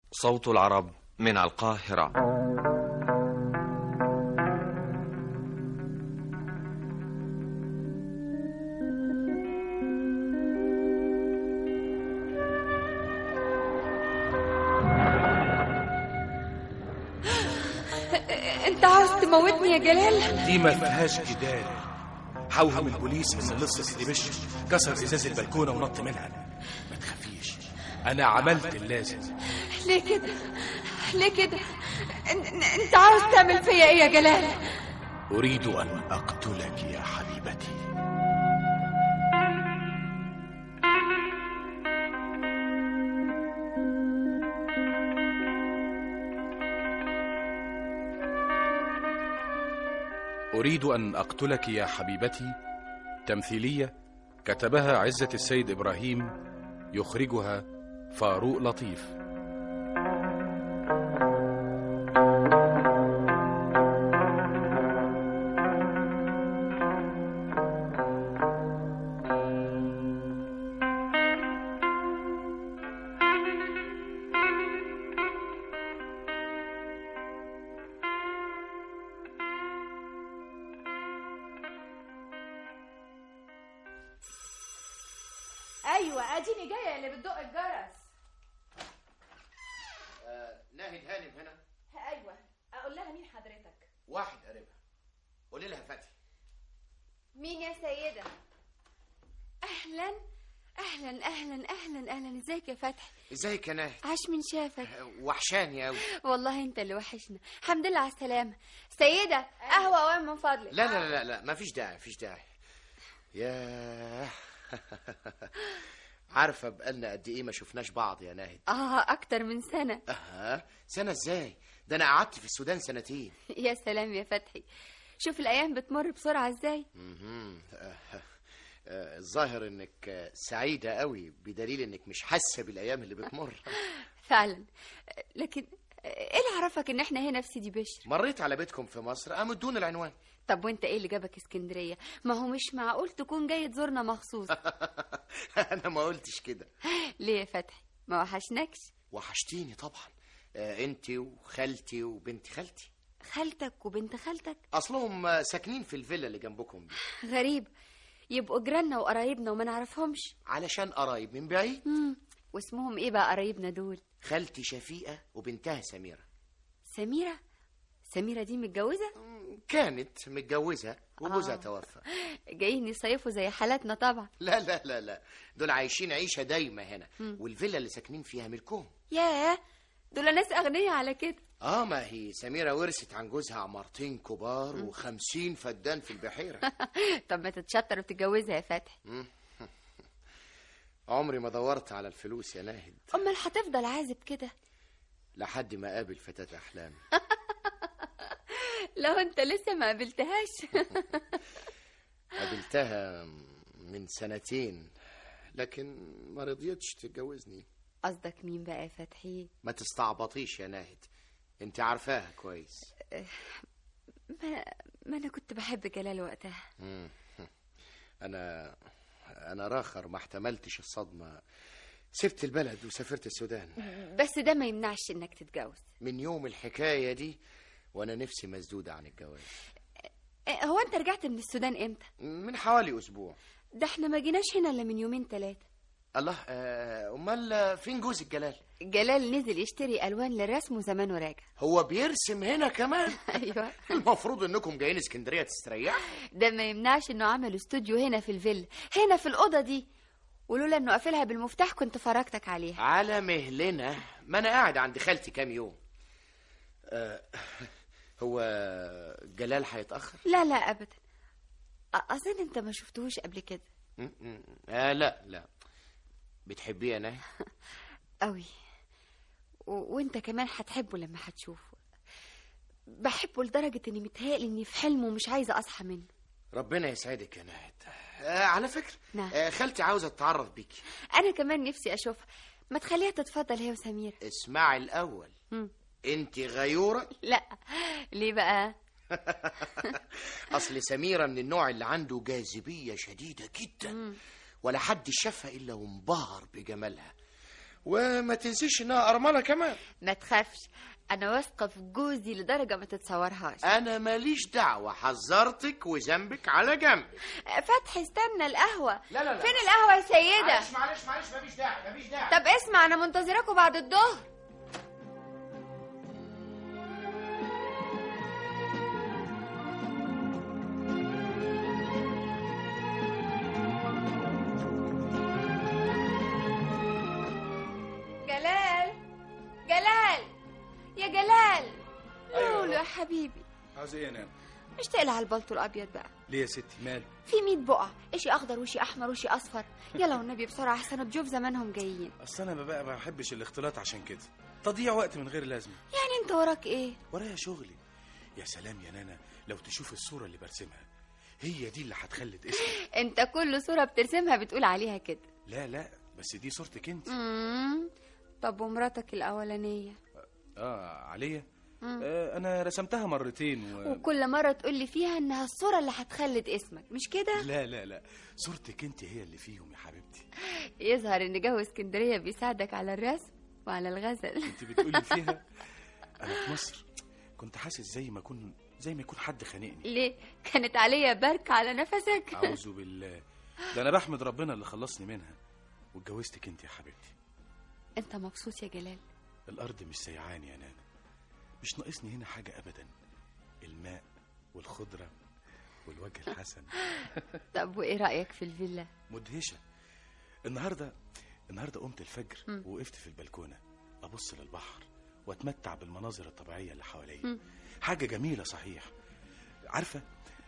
صوت العرب من القاهرة انت عاوز تموتني يا جلال دي ما فيهاش جدال حوهم البوليس ان اللص سيدي بشر كسر ازاز البلكونه ونط منها ما تخافيش انا عملت اللازم ليه كده ليه كده ان- ان- انت عاوز تعمل فيا ايه يا جلال اريد ان اقتلك يا حبيبتي أريد أن أقتلك يا حبيبتي تمثيلية كتبها عزة السيد إبراهيم يخرجها فاروق لطيف ايوه اديني جايه اللي بتدق الجرس ناهد هانم هنا ايوه اقول لها مين حضرتك واحد قريبها قولي لها فتحي مين يا سيده اهلا اهلا اهلا اهلا اهلا ازيك يا فتحي ازيك يا ناهد عاش من شافك وحشاني قوي والله انت اللي وحشنا الحمد لله على السلامه سيده قهوه وين من فضلك لا لا لا لا ما فيش داعي مفيش داعي يا عارفه بقالنا قد ايه ما شفناش بعض يا ناهد اه اكتر من سنه اها سنه ازاي ده انا قعدت في السودان سنتين يا سلام يا فتحي شوف الايام بتمر بسرعه ازاي مهم. آه، آه، الظاهر انك آه، سعيده قوي بدليل انك مش حاسه بالايام اللي بتمر فعلا لكن ايه اللي عرفك ان احنا هنا في سيدي بشر مريت على بيتكم في مصر قاموا ادوني العنوان طب وانت ايه اللي جابك اسكندريه ما هو مش معقول تكون جاي تزورنا مخصوص انا ما قلتش كده ليه يا فتحي ما وحشناكش وحشتيني طبعا آه، انت وخالتي وبنت خالتي خالتك وبنت خالتك اصلهم آه، ساكنين في الفيلا اللي جنبكم دي غريب يبقوا جيراننا وقرايبنا وما نعرفهمش علشان قرايب من بعيد مم. واسمهم ايه بقى قرايبنا دول خالتي شفيقه وبنتها سميره سميره سميره دي متجوزه كانت متجوزه وجوزها آه. توفى جايين يصيفوا زي حالاتنا طبعا لا لا لا لا دول عايشين عيشه دايمه هنا مم. والفيلا اللي ساكنين فيها ملكهم ياه دول ناس اغنياء على كده اه ما هي سميره ورثت عن جوزها عمارتين كبار وخمسين فدان في البحيره طب ما تتشطر وتتجوزها يا فتحي مم. عمري ما دورت على الفلوس يا ناهد امال هتفضل عازب كده لحد ما قابل فتاة أحلامي لو انت لسه ما قابلتهاش قابلتها من سنتين لكن ما رضيتش تتجوزني قصدك مين بقى يا فتحي ما تستعبطيش يا ناهد انت عارفاها كويس ما, ما انا كنت بحب جلال وقتها مم. انا انا راخر ما احتملتش الصدمه سبت البلد وسافرت السودان بس ده ما يمنعش انك تتجوز من يوم الحكايه دي وانا نفسي مسدوده عن الجواز إيه، هو انت رجعت من السودان امتى من حوالي اسبوع ده احنا ما جيناش هنا الا من يومين ثلاثه الله آه، امال فين جوزك جلال جلال نزل يشتري الوان للرسم وزمان وراجع هو بيرسم هنا كمان ايوه المفروض انكم جايين اسكندريه تستريحوا ده ما يمنعش انه عمل استوديو هنا في الفيلا هنا في الاوضه دي ولولا انه قافلها بالمفتاح كنت فرجتك عليها على مهلنا ما انا قاعد عند خالتي كام يوم آه، هو جلال هيتاخر لا لا ابدا أ- اظن انت ما شفتهوش قبل كده م- م- آه لا لا بتحبيه انا قوي و... وانت كمان هتحبه لما هتشوفه بحبه لدرجة اني متهيألي اني في حلم ومش عايزة اصحى منه ربنا يسعدك يا نهد آه على فكره نعم. آه خالتي عاوزه تتعرف بيكي انا كمان نفسي اشوفها ما تخليها تتفضل هي وسميرة اسمعي الاول مم. انت غيوره لا ليه بقى اصل سميره من النوع اللي عنده جاذبيه شديده جدا ولا حد شافها الا وانبهر بجمالها وما تنسيش انها ارمله كمان ما تخافش انا واثقه في جوزي لدرجه ما تتصورهاش انا ماليش دعوه حذرتك وذنبك على جنب فتحي استنى القهوه لا لا لا فين القهوه يا سيده معلش معلش معلش مفيش داعي مفيش داعي طب اسمع انا منتظراكوا بعد الظهر جلال جلال يا جلال أيوة. لولو يا حبيبي عاوز ايه يا نانا مش تقلع على البلطو الابيض بقى ليه يا ستي مال في 100 بقع اشي اخضر وشي احمر وشي اصفر يلا والنبي بسرعه احسن الضيوف زمانهم جايين اصل انا بقى ما بحبش الاختلاط عشان كده تضييع وقت من غير لازمه يعني انت وراك ايه ورايا شغلي يا سلام يا نانا لو تشوف الصوره اللي برسمها هي دي اللي هتخلد اسمي انت كل صوره بترسمها بتقول عليها كده لا لا بس دي صورتك انت امم طب ومراتك الاولانيه اه عليا آه انا رسمتها مرتين و... وكل مره تقول لي فيها انها الصوره اللي هتخلد اسمك مش كده لا لا لا صورتك انت هي اللي فيهم يا حبيبتي يظهر ان جو اسكندريه بيساعدك على الرسم وعلى الغزل انت بتقولي فيها انا في مصر كنت حاسس زي ما اكون زي ما يكون حد خانقني ليه كانت عليا بركه على نفسك اعوذ بالله ده انا بحمد ربنا اللي خلصني منها واتجوزتك انت يا حبيبتي انت مبسوط يا جلال الارض مش سيعاني يا نانا مش ناقصني هنا حاجه ابدا الماء والخضره والوجه الحسن طب وايه رايك في الفيلا مدهشه النهارده النهارده قمت الفجر ووقفت في البلكونه ابص للبحر واتمتع بالمناظر الطبيعيه اللي حواليا حاجه جميله صحيح عارفه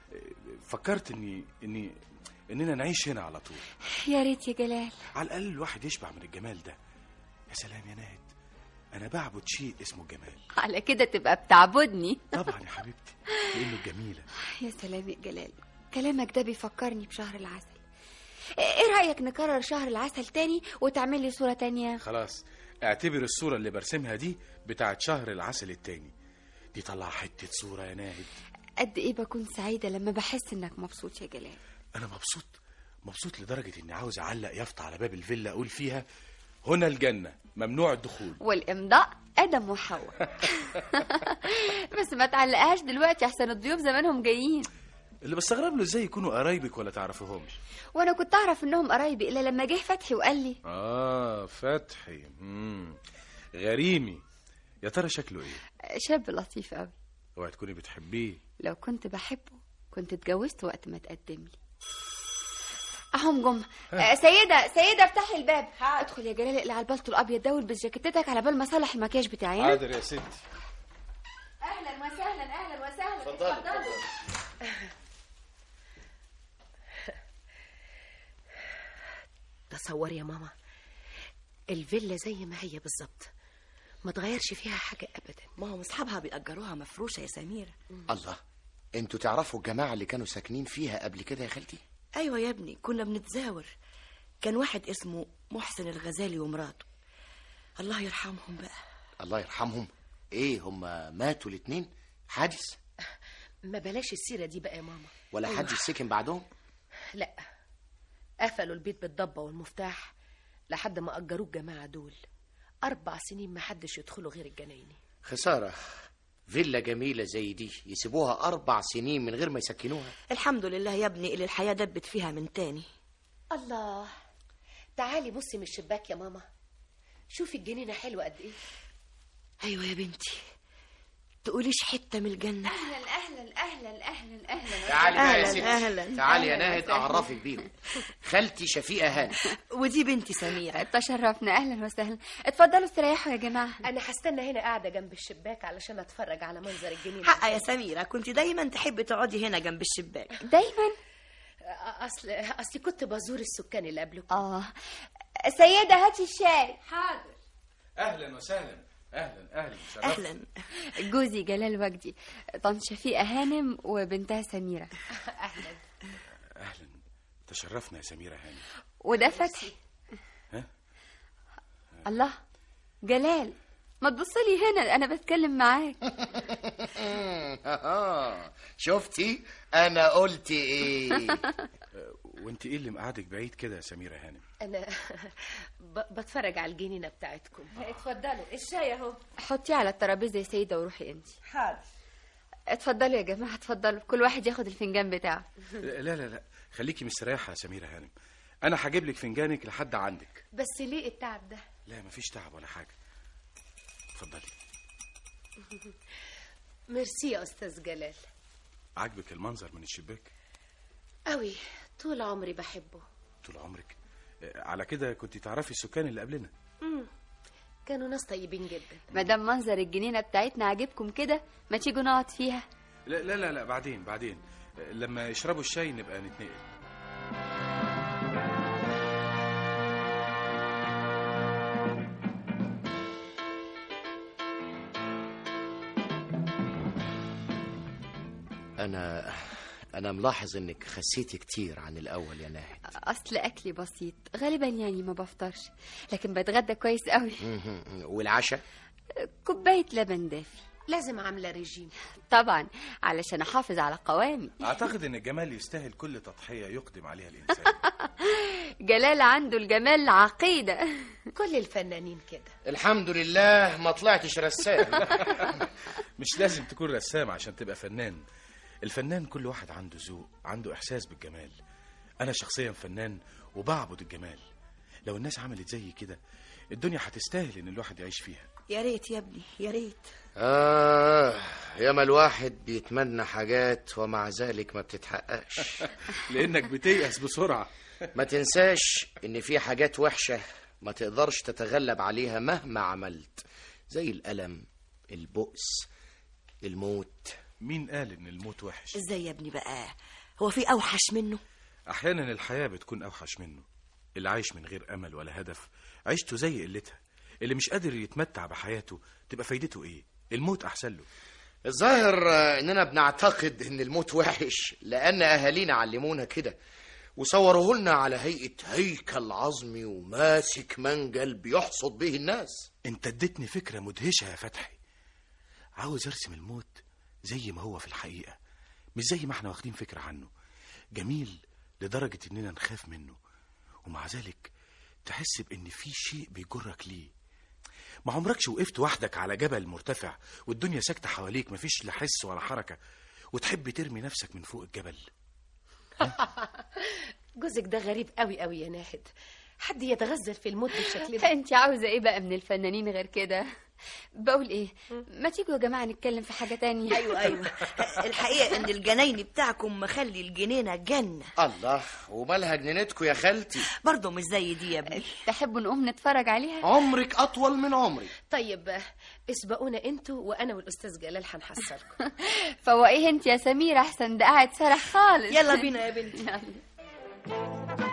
فكرت اني اني اننا نعيش هنا على طول يا ريت يا جلال على الاقل الواحد يشبع من الجمال ده يا سلام يا ناهد انا بعبد شيء اسمه الجمال على كده تبقى بتعبدني طبعا يا حبيبتي لانه جميله يا سلام يا جلال كلامك ده بيفكرني بشهر العسل ايه رأيك نكرر شهر العسل تاني وتعمل لي صورة تانية خلاص اعتبر الصوره اللي برسمها دي بتاعت شهر العسل التاني دي طلع حته صوره يا ناهد قد ايه بكون سعيدة لما بحس انك مبسوط يا جلال انا مبسوط مبسوط لدرجه اني عاوز اعلق يافطه على باب الفيلا اقول فيها هنا الجنه ممنوع الدخول والامضاء ادم وحواء بس ما تعلقهاش دلوقتي احسن الضيوف زمانهم جايين اللي بستغرب له ازاي يكونوا قرايبك ولا تعرفيهمش وانا كنت اعرف انهم قرايبي الا لما جه فتحي وقال لي اه فتحي مم. غريمي يا ترى شكله ايه شاب لطيف قوي اوعي تكوني بتحبيه لو كنت بحبه كنت اتجوزت وقت ما تقدم لي اهم جم آه، سيدة سيدة افتحي الباب ادخل يا جلال اقلع البلطو الابيض ده والبس جاكيتتك على بال ما اصلح المكياج بتاعي ها؟ حاضر يا ستي اهلا وسهلا اهلا وسهلا اتفضلي، اتفضلوا. تصوري يا ماما الفيلا زي ما هي بالظبط ما تغيرش فيها حاجة أبدا ما هم اصحابها بيأجروها مفروشة يا سميرة الله انتوا تعرفوا الجماعه اللي كانوا ساكنين فيها قبل كده يا خالتي ايوه يا ابني كنا بنتزاور كان واحد اسمه محسن الغزالي ومراته الله يرحمهم بقى الله يرحمهم ايه هم ماتوا الاتنين حادث ما بلاش السيرة دي بقى يا ماما ولا حد سكن بعدهم لا قفلوا البيت بالضبة والمفتاح لحد ما أجروه الجماعة دول أربع سنين ما حدش يدخلوا غير الجنايني خساره فيلا جميله زي دي يسيبوها اربع سنين من غير ما يسكنوها الحمد لله يا ابني اللي الحياة دبت فيها من تاني الله تعالي بصي من الشباك يا ماما شوفي الجنينة حلوة قد إيه ايوه يا بنتي تقوليش حتة من الجنة اهلا اهلا اهلا اهلا اهلا تعالي بقى يا أهلاً، ستي أهلاً. تعالي يا أهلاً ناهد وسهلاً. اعرفك بيهم خالتي شفيقه هاني ودي بنتي سميرة تشرفنا اهلا وسهلا اتفضلوا استريحوا يا جماعه أنا هستنى هنا قاعدة جنب الشباك علشان أتفرج على منظر الجنينة حق يا سميرة كنت دايما تحبي تقعدي هنا جنب الشباك دايما أصل أصلي كنت بزور السكان اللي قبلكم اه سيدة هاتي الشاي حاضر اهلا وسهلا اهلا اهلا شرفت. اهلا جوزي جلال وجدي طنط شفيقة هانم وبنتها سميرة أهلا اهلا تشرفنا يا سميره هاني وده فتحي ها؟ الله جلال ما تبصلي هنا انا بتكلم معاك شفتي انا قلت ايه وانت ايه اللي مقعدك بعيد كده يا سميره هانم انا ب- بتفرج على الجنينه بتاعتكم اتفضلوا الشاي اهو حطيه على الترابيزه يا سيده وروحي انت حاضر اتفضلوا يا جماعه اتفضلوا كل واحد ياخد الفنجان بتاعه لا لا لا خليكي مستريحه يا سميره هانم انا هجيب لك فنجانك لحد عندك بس ليه التعب ده لا مفيش تعب ولا حاجه اتفضلي ميرسي يا استاذ جلال عاجبك المنظر من الشباك قوي طول عمري بحبه طول عمرك آه، على كده كنت تعرفي السكان اللي قبلنا كانوا ناس طيبين جدا ما دام منظر الجنينه بتاعتنا عاجبكم كده ما تيجوا نقعد فيها لا لا لا, لا بعدين بعدين آه، لما يشربوا الشاي نبقى نتنقل انا انا ملاحظ انك خسيتي كتير عن الاول يا ناهد اصل اكلي بسيط غالبا يعني ما بفطرش لكن بتغدى كويس قوي مهم. والعشاء كوبايه لبن دافي لازم عامله ريجيم طبعا علشان احافظ على قوامي اعتقد ان الجمال يستاهل كل تضحيه يقدم عليها الانسان جلال عنده الجمال عقيده كل الفنانين كده الحمد لله ما طلعتش رسام مش لازم تكون رسام عشان تبقى فنان الفنان كل واحد عنده ذوق عنده احساس بالجمال انا شخصيا فنان وبعبد الجمال لو الناس عملت زي كده الدنيا هتستاهل ان الواحد يعيش فيها يا ريت يا ابني يا ريت آه ياما الواحد بيتمنى حاجات ومع ذلك ما بتتحققش لانك بتيأس بسرعه ما تنساش ان في حاجات وحشة ما تقدرش تتغلب عليها مهما عملت زي الألم البؤس الموت مين قال ان الموت وحش ازاي يا ابني بقى هو في اوحش منه احيانا الحياه بتكون اوحش منه اللي عايش من غير امل ولا هدف عيشته زي قلتها اللي مش قادر يتمتع بحياته تبقى فايدته ايه الموت احسن له الظاهر آه، اننا بنعتقد ان الموت وحش لان اهالينا علمونا كده وصوروه لنا على هيئة هيكل عظمي وماسك منجل بيحصد به الناس انت اديتني فكره مدهشه يا فتحي عاوز ارسم الموت زي ما هو في الحقيقه مش زي ما احنا واخدين فكره عنه جميل لدرجه اننا نخاف منه ومع ذلك تحس بان في شيء بيجرك ليه ما عمركش وقفت وحدك على جبل مرتفع والدنيا ساكته حواليك مفيش لا حس ولا حركه وتحب ترمي نفسك من فوق الجبل جوزك ده غريب قوي قوي يا ناهد حد يتغزل في الموت بالشكل ده انت عاوزه ايه بقى من الفنانين غير كده بقول ايه ما تيجوا يا جماعه نتكلم في حاجه تانية ايوه ايوه الحقيقه ان الجناين بتاعكم مخلي الجنينه جنه الله ومالها جنينتكم يا خالتي برضه مش زي دي يا ابني تحبوا نقوم نتفرج عليها عمرك اطول من عمري طيب آه، اسبقونا انتوا وانا والاستاذ جلال هنحصلكم فوقيه انت يا سميره احسن ده قاعد سرح خالص يلا بينا يا بنتي يلا.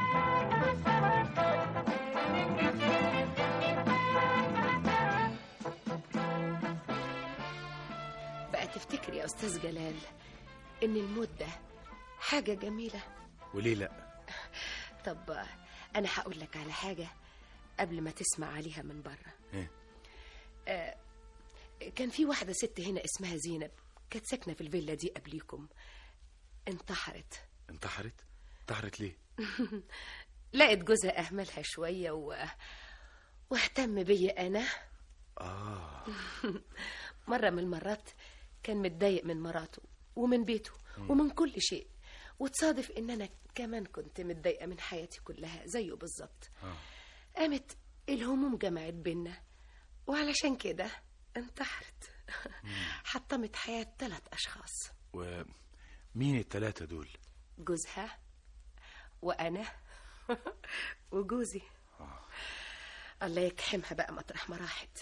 بقى تفتكر يا استاذ جلال ان الموت ده حاجه جميله وليه لا طب آه، انا هقول لك على حاجه قبل ما تسمع عليها من بره ايه كان في واحده ست هنا اسمها زينب كانت ساكنه في الفيلا دي قبليكم انتحرت انتحرت انتحرت ليه لقت جوزها اهملها شويه و... واهتم بيا انا اه مره من المرات كان متضايق من مراته ومن بيته ومن كل شيء وتصادف ان انا كمان كنت متضايقه من حياتي كلها زيه بالظبط آه. قامت الهموم جمعت بينا وعلشان كده انتحرت حطمت حياه ثلاث اشخاص ومين التلاتة دول جوزها وانا وجوزي الله يكحمها بقى مطرح ما راحت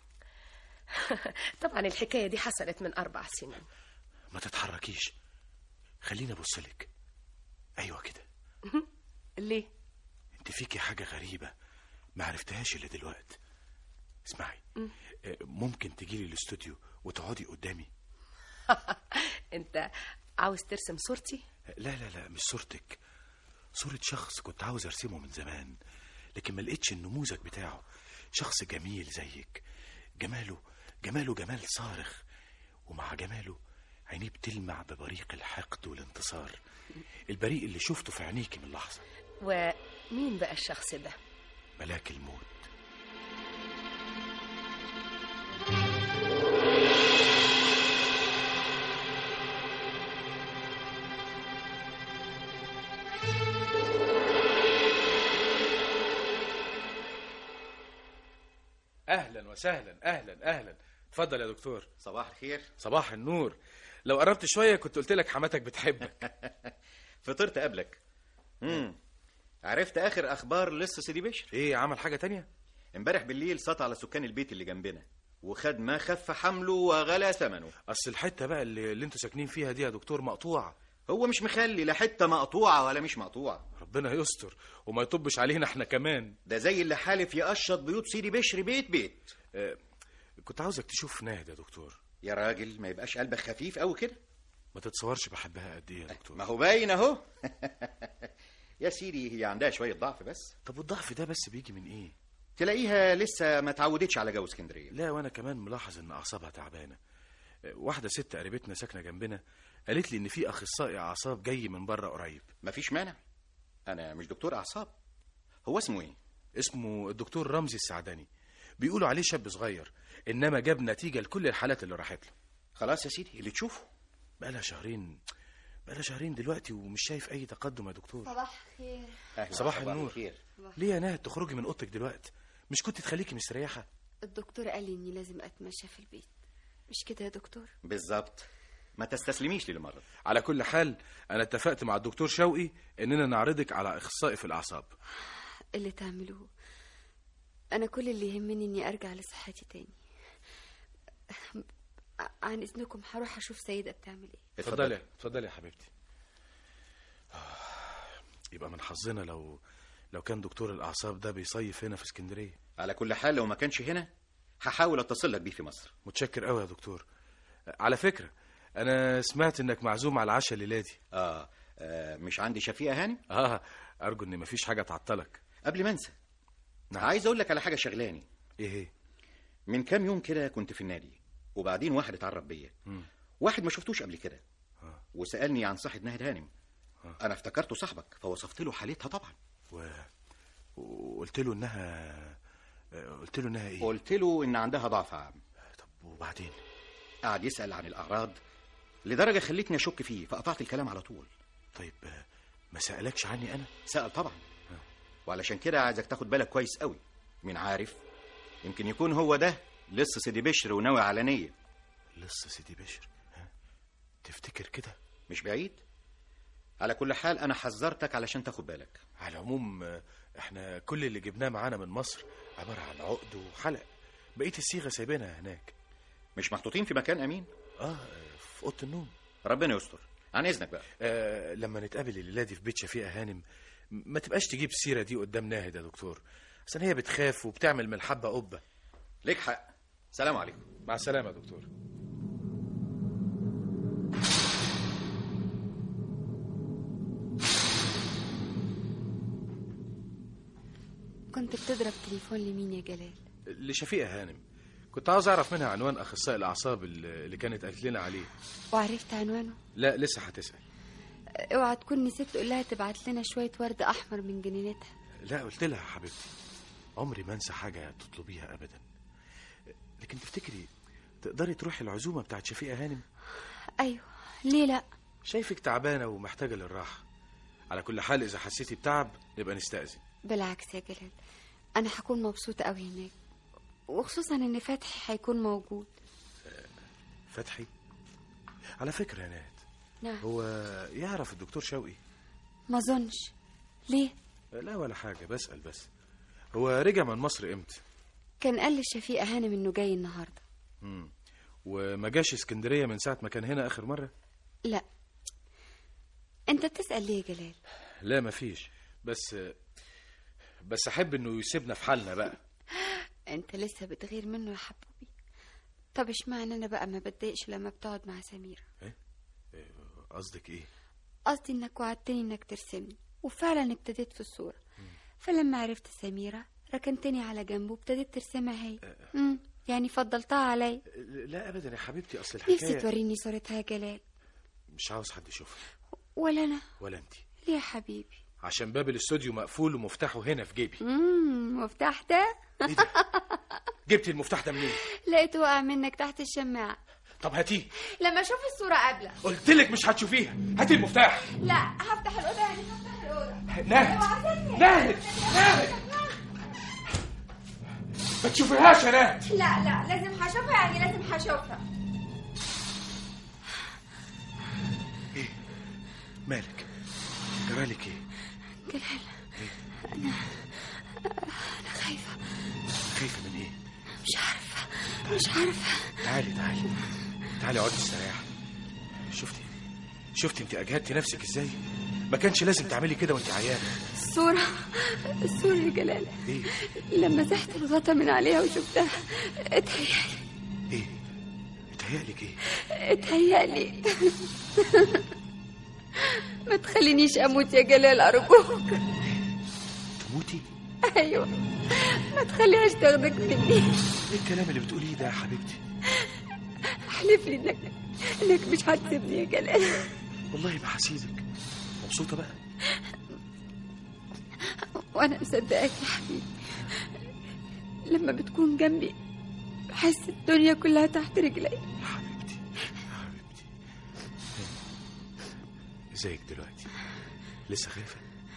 طبعا الحكايه دي حصلت من اربع سنين ما تتحركيش خليني ابصلك ايوه كده ليه انت فيكي حاجه غريبه ما عرفتهاش الا دلوقتي اسمعي آه، ممكن تجيلي الاستوديو وتقعدي قدامي انت عاوز ترسم صورتي لا لا لا مش صورتك صورة شخص كنت عاوز ارسمه من زمان لكن ما لقيتش النموذج بتاعه شخص جميل زيك جماله جماله جمال صارخ ومع جماله عينيه بتلمع ببريق الحقد والانتصار البريق اللي شفته في عينيكي من لحظة ومين بقى الشخص ده ملاك الموت اهلا وسهلا اهلا اهلا اتفضل يا دكتور صباح الخير صباح النور لو قربت شويه كنت قلت لك حماتك بتحبك فطرت قبلك امم عرفت اخر اخبار لسه سيدي بشر ايه عمل حاجه تانية امبارح بالليل سطع على سكان البيت اللي جنبنا وخد ما خف حمله وغلى ثمنه اصل الحته بقى اللي, اللي انتوا ساكنين فيها دي يا دكتور مقطوعه هو مش مخلي لا حته مقطوعه ولا مش مقطوعه ربنا يستر وما يطبش علينا احنا كمان ده زي اللي حالف يقشط بيوت سيدي بشر بيت بيت آه كنت عاوزك تشوف ناهد يا دكتور يا راجل ما يبقاش قلبك خفيف قوي كده ما تتصورش بحبها قد ايه يا دكتور ما هو باين اهو يا سيدي هي عندها شويه ضعف بس طب والضعف ده بس بيجي من ايه تلاقيها لسه ما تعودتش على جو اسكندريه لا وانا كمان ملاحظ ان اعصابها تعبانه آه، واحده ست قريبتنا ساكنه جنبنا قالت لي ان في اخصائي اعصاب جاي من بره قريب مفيش مانع انا مش دكتور اعصاب هو اسمه ايه اسمه الدكتور رمزي السعدني بيقولوا عليه شاب صغير انما جاب نتيجه لكل الحالات اللي راحت له خلاص يا سيدي اللي تشوفه بقالها شهرين بقالها شهرين دلوقتي ومش شايف اي تقدم يا دكتور صباح الخير أهلا صباح وسهلا النور. بالخير. ليه يا نهد تخرجي من اوضتك دلوقتي مش كنت تخليكي مستريحه الدكتور قال لي اني لازم اتمشى في البيت مش كده يا دكتور بالظبط ما تستسلميش للمرض على كل حال انا اتفقت مع الدكتور شوقي اننا نعرضك على اخصائي في الاعصاب اللي تعملوه انا كل اللي يهمني اني ارجع لصحتي تاني عن اذنكم هروح اشوف سيده بتعمل ايه اتفضلي اتفضلي يا حبيبتي آه، يبقى من حظنا لو لو كان دكتور الاعصاب ده بيصيف هنا في اسكندريه على كل حال لو ما كانش هنا هحاول اتصل لك بيه في مصر متشكر قوي يا دكتور على فكره انا سمعت انك معزوم على العشاء الليله دي آه, اه مش عندي شفيقه هاني اه ارجو ان مفيش حاجه تعطلك قبل ما انسى نعم. عايز اقول لك على حاجه شغلاني ايه هي من كام يوم كده كنت في النادي وبعدين واحد اتعرف بيا مم. واحد ما شفتوش قبل كده آه. وسالني عن صحه ناهد هانم آه. انا افتكرته صاحبك فوصفت له حالتها طبعا و... وقلت له انها آه، قلت له انها ايه قلت له ان عندها ضعف عام طب وبعدين قعد يسال عن الاعراض لدرجه خلتني اشك فيه فقطعت الكلام على طول طيب آه، ما سالكش عني انا سال طبعا وعلشان كده عايزك تاخد بالك كويس قوي مين عارف يمكن يكون هو ده لسه سيدي بشر وناوي على نيه لسه سيدي بشر ها تفتكر كده مش بعيد على كل حال انا حذرتك علشان تاخد بالك على العموم آه، احنا كل اللي جبناه معانا من مصر عباره عن عقد وحلق بقيه الصيغه سايبينها هناك مش محطوطين في مكان امين اه في اوضه النوم ربنا يستر عن اذنك بقى آه لما نتقابل الليله دي في بيت شفيقه هانم م- ما تبقاش تجيب السيره دي قدام ناهد يا دكتور عشان هي بتخاف وبتعمل من الحبه قبه ليك حق سلام عليكم مع السلامه يا دكتور كنت بتضرب تليفون لمين يا جلال لشفيقه هانم كنت عاوز اعرف منها عنوان اخصائي الاعصاب اللي اللي كانت قالت لنا عليه وعرفت عنوانه لا لسه هتسال اوعى تكون نسيت تقول لها تبعت لنا شويه ورد احمر من جنينتها لا قلت لها يا حبيبتي عمري ما انسى حاجه تطلبيها ابدا لكن تفتكري تقدري تروحي العزومه بتاعت شفيقه هانم ايوه ليه لا شايفك تعبانه ومحتاجه للراحه على كل حال اذا حسيتي بتعب نبقى نستأذن بالعكس يا جلال انا هكون مبسوطه قوي هناك وخصوصا ان فتحي هيكون موجود فتحي على فكره يا ناد نعم هو يعرف الدكتور شوقي ما اظنش ليه لا ولا حاجه بسأل بس هو رجع من مصر امتى كان قال للشفيقه هانم انه جاي النهارده مم. وما جاش اسكندريه من ساعه ما كان هنا اخر مره لا انت بتسال ليه يا جلال لا مفيش بس بس احب انه يسيبنا في حالنا بقى انت لسه بتغير منه يا حبوبي طب اشمعنى انا بقى ما بتضايقش لما بتقعد مع سميره قصدك ايه قصدي انك وعدتني انك ترسمني وفعلا ابتديت في الصورة فلما عرفت سميرة ركنتني على جنب وابتديت ترسمها هي امم يعني فضلتها علي لا ابدا يا حبيبتي اصل نفسي الحكايه توريني صورتها يا جلال مش عاوز حد يشوفها ولا انا ولا انت ليه يا حبيبي عشان باب الاستوديو مقفول ومفتاحه هنا في جيبي امم مفتاح ده ايه ده جبتي المفتاح ده منين لقيته وقع منك تحت الشماعة طب هاتيه لما اشوف الصورة قبلك قلت لك مش هتشوفيها هاتي المفتاح لا هفتح الأوضة يعني هفتح الأوضة نهد نهد نهد ما تشوفيهاش يا نهد لا لا لازم هشوفها يعني لازم هشوفها ايه مالك جرالك ايه جلال أنا أنا خايفة خايفه من ايه مش عارفة مش عارفة تعالي تعالي تعالي اقعدي استريحي شفتي شفتي انت اجهدتي نفسك ازاي ما كانش لازم تعملي كده وانت عيانه الصورة الصورة يا جلال ايه لما زحت الغطا من عليها وشفتها اتهيألي ايه اتهيألك ايه اتهيألي ما تخلينيش أموت يا جلال أرجوك تموتي أيوة ما تخليهاش تاخدك مني ايه الكلام اللي بتقوليه ده يا حبيبتي احلف لي انك انك مش هتسيبني يا جلال والله ما هسيبك مبسوطه بقى وانا مصدقاك يا حبيبي لما بتكون جنبي بحس الدنيا كلها تحت رجلي يا حبيبتي يا حبيبتي ازيك دلوقتي لسه خايفه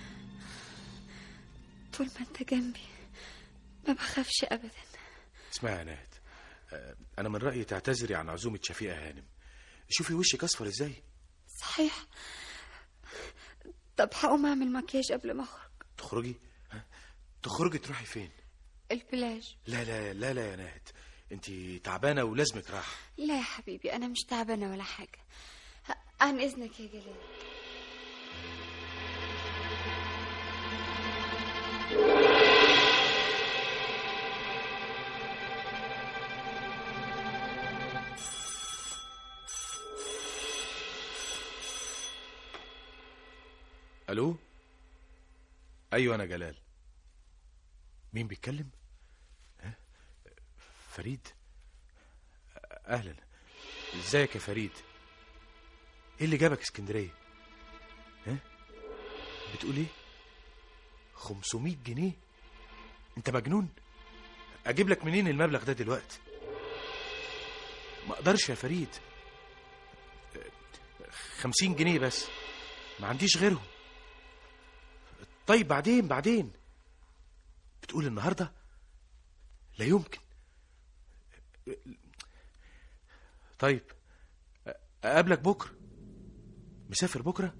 طول ما انت جنبي ما بخافش ابدا اسمعي يا نهد آه، انا من رايي تعتذري عن عزومه شفيقه هانم شوفي وشك اصفر ازاي صحيح طب هقوم اعمل مكياج قبل ما اخرج تخرجي ها؟ تخرجي تروحي فين البلاج لا لا لا لا يا نهد انت تعبانه ولازمك راحه لا يا حبيبي انا مش تعبانه ولا حاجه ه- عن اذنك يا جلال الو ايوه انا جلال مين بيتكلم ها؟ فريد اهلا ازيك يا فريد ايه اللي جابك اسكندريه ها بتقول ايه 500 جنيه انت مجنون اجيب لك منين المبلغ ده دلوقتي ما اقدرش يا فريد خمسين جنيه بس ما عنديش غيرهم طيب بعدين بعدين بتقول النهارده لا يمكن طيب اقابلك بكره مسافر بكره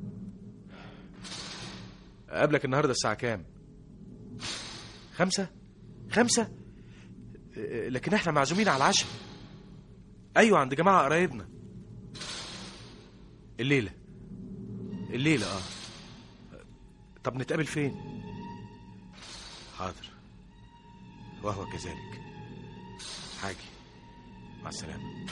اقابلك النهارده الساعه كام خمسة خمسة اه، لكن احنا معزومين على العشاء ايوه عند جماعه قرايبنا الليله الليله اه طب نتقابل فين حاضر وهو كذلك حاجي مع السلامة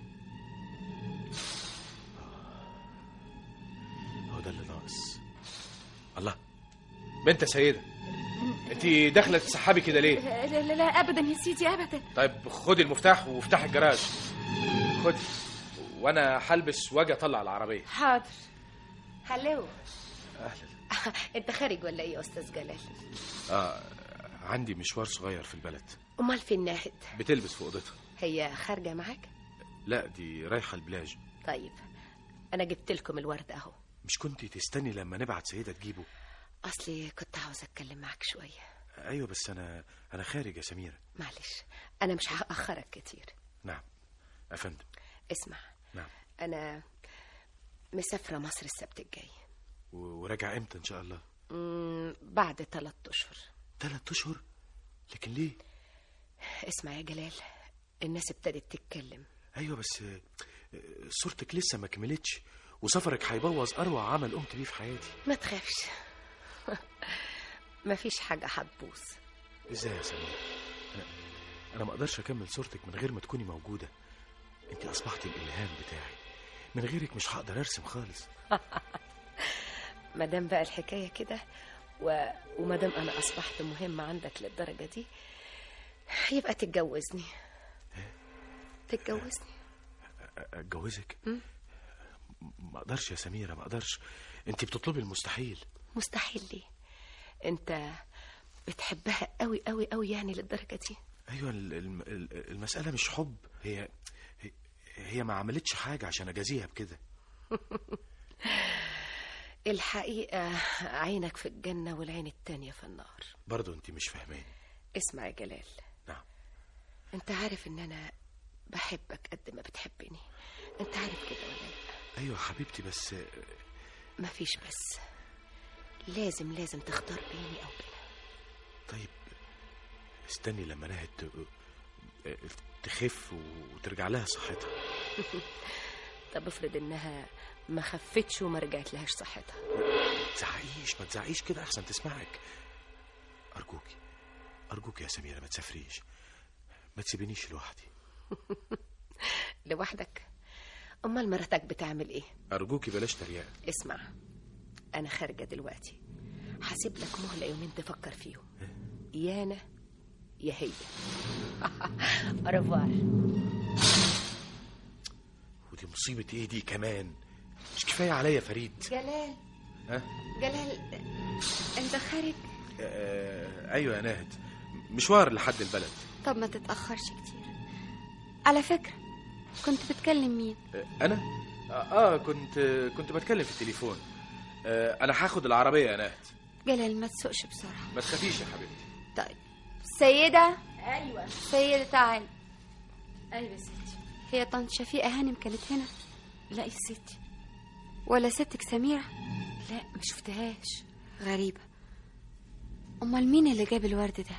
هو ده اللي ناقص الله بنت سيدة انت داخلة تسحبي كده ليه لا لا لا ابدا يا سيدي ابدا طيب خدي المفتاح وافتحي الجراج خدي وانا هلبس واجي اطلع العربية حاضر هلو اهلا انت خارج ولا ايه يا استاذ جلال اه عندي مشوار صغير في البلد امال فين ناهد بتلبس في اوضتها هي خارجه معاك لا دي رايحة البلاج طيب انا جبت لكم الورد اهو مش كنتي تستني لما نبعت سيدة تجيبه اصلي كنت عاوز اتكلم معاك شويه ايوه بس انا انا خارج يا سميرة معلش انا مش هاخرك كتير نعم افندم اسمع نعم انا مسافره مصر السبت الجاي و- وراجع امتى ان شاء الله مم، بعد ثلاث اشهر ثلاث اشهر لكن ليه اسمع يا جلال الناس ابتدت تتكلم ايوه بس آه، آه، صورتك لسه ما كملتش وسفرك هيبوظ اروع عمل قمت بيه في حياتي ما تخافش مفيش حاجه هتبوظ ازاي يا سميرة انا انا ما اقدرش اكمل صورتك من غير ما تكوني موجودة انت اصبحت الالهام بتاعي من غيرك مش هقدر ارسم خالص ما دام بقى الحكايه كده و... وما دام انا اصبحت مهمه عندك للدرجه دي يبقى تتجوزني تتجوزني اتجوزك ما اقدرش يا سميره ما اقدرش انت بتطلبي المستحيل مستحيل ليه انت بتحبها قوي قوي قوي يعني للدرجه دي ايوه ال- الم- ال- المساله مش حب هي هي- هي ما عملتش حاجه عشان اجازيها بكده الحقيقه عينك في الجنه والعين التانية في النار برضه انت مش فاهماني اسمع يا جلال نعم انت عارف ان انا بحبك قد ما بتحبني انت عارف كده ولا لا ايوه حبيبتي بس مفيش بس لازم لازم تختار بيني او بينها طيب استني لما نهد ت- تخف وترجع لها صحتها طب افرض انها ما خفتش وما رجعت لهاش صحتها ما تزعقيش ما تزعقيش كده احسن تسمعك ارجوكي ارجوكي يا سميره ما تسافريش ما تسيبينيش لوحدي لوحدك امال مراتك بتعمل ايه ارجوكي بلاش تريقه اسمع انا خارجه دلوقتي هسيب لك مهله يومين تفكر فيهم يا انا يا هي أرفار ودي مصيبه ايه دي كمان مش كفايه عليا فريد جلال ها جلال انت خارج آه ايوه يا ناهد مشوار لحد البلد طب ما تتأخرش كتير على فكرة كنت بتكلم مين آه انا اه, آه كنت كنت بتكلم في التليفون آه انا هاخد العربيه يا ناهد جلال ما تسوقش بسرعة ما تخافيش يا حبيبتي طيب سيدة ايوه سيدة تعال ايوه يا ستي هي طنط شفيقة هانم كانت هنا لا يا ستي ولا ستك سميرة لا ما شفتهاش غريبة أمال مين اللي جاب الورد ده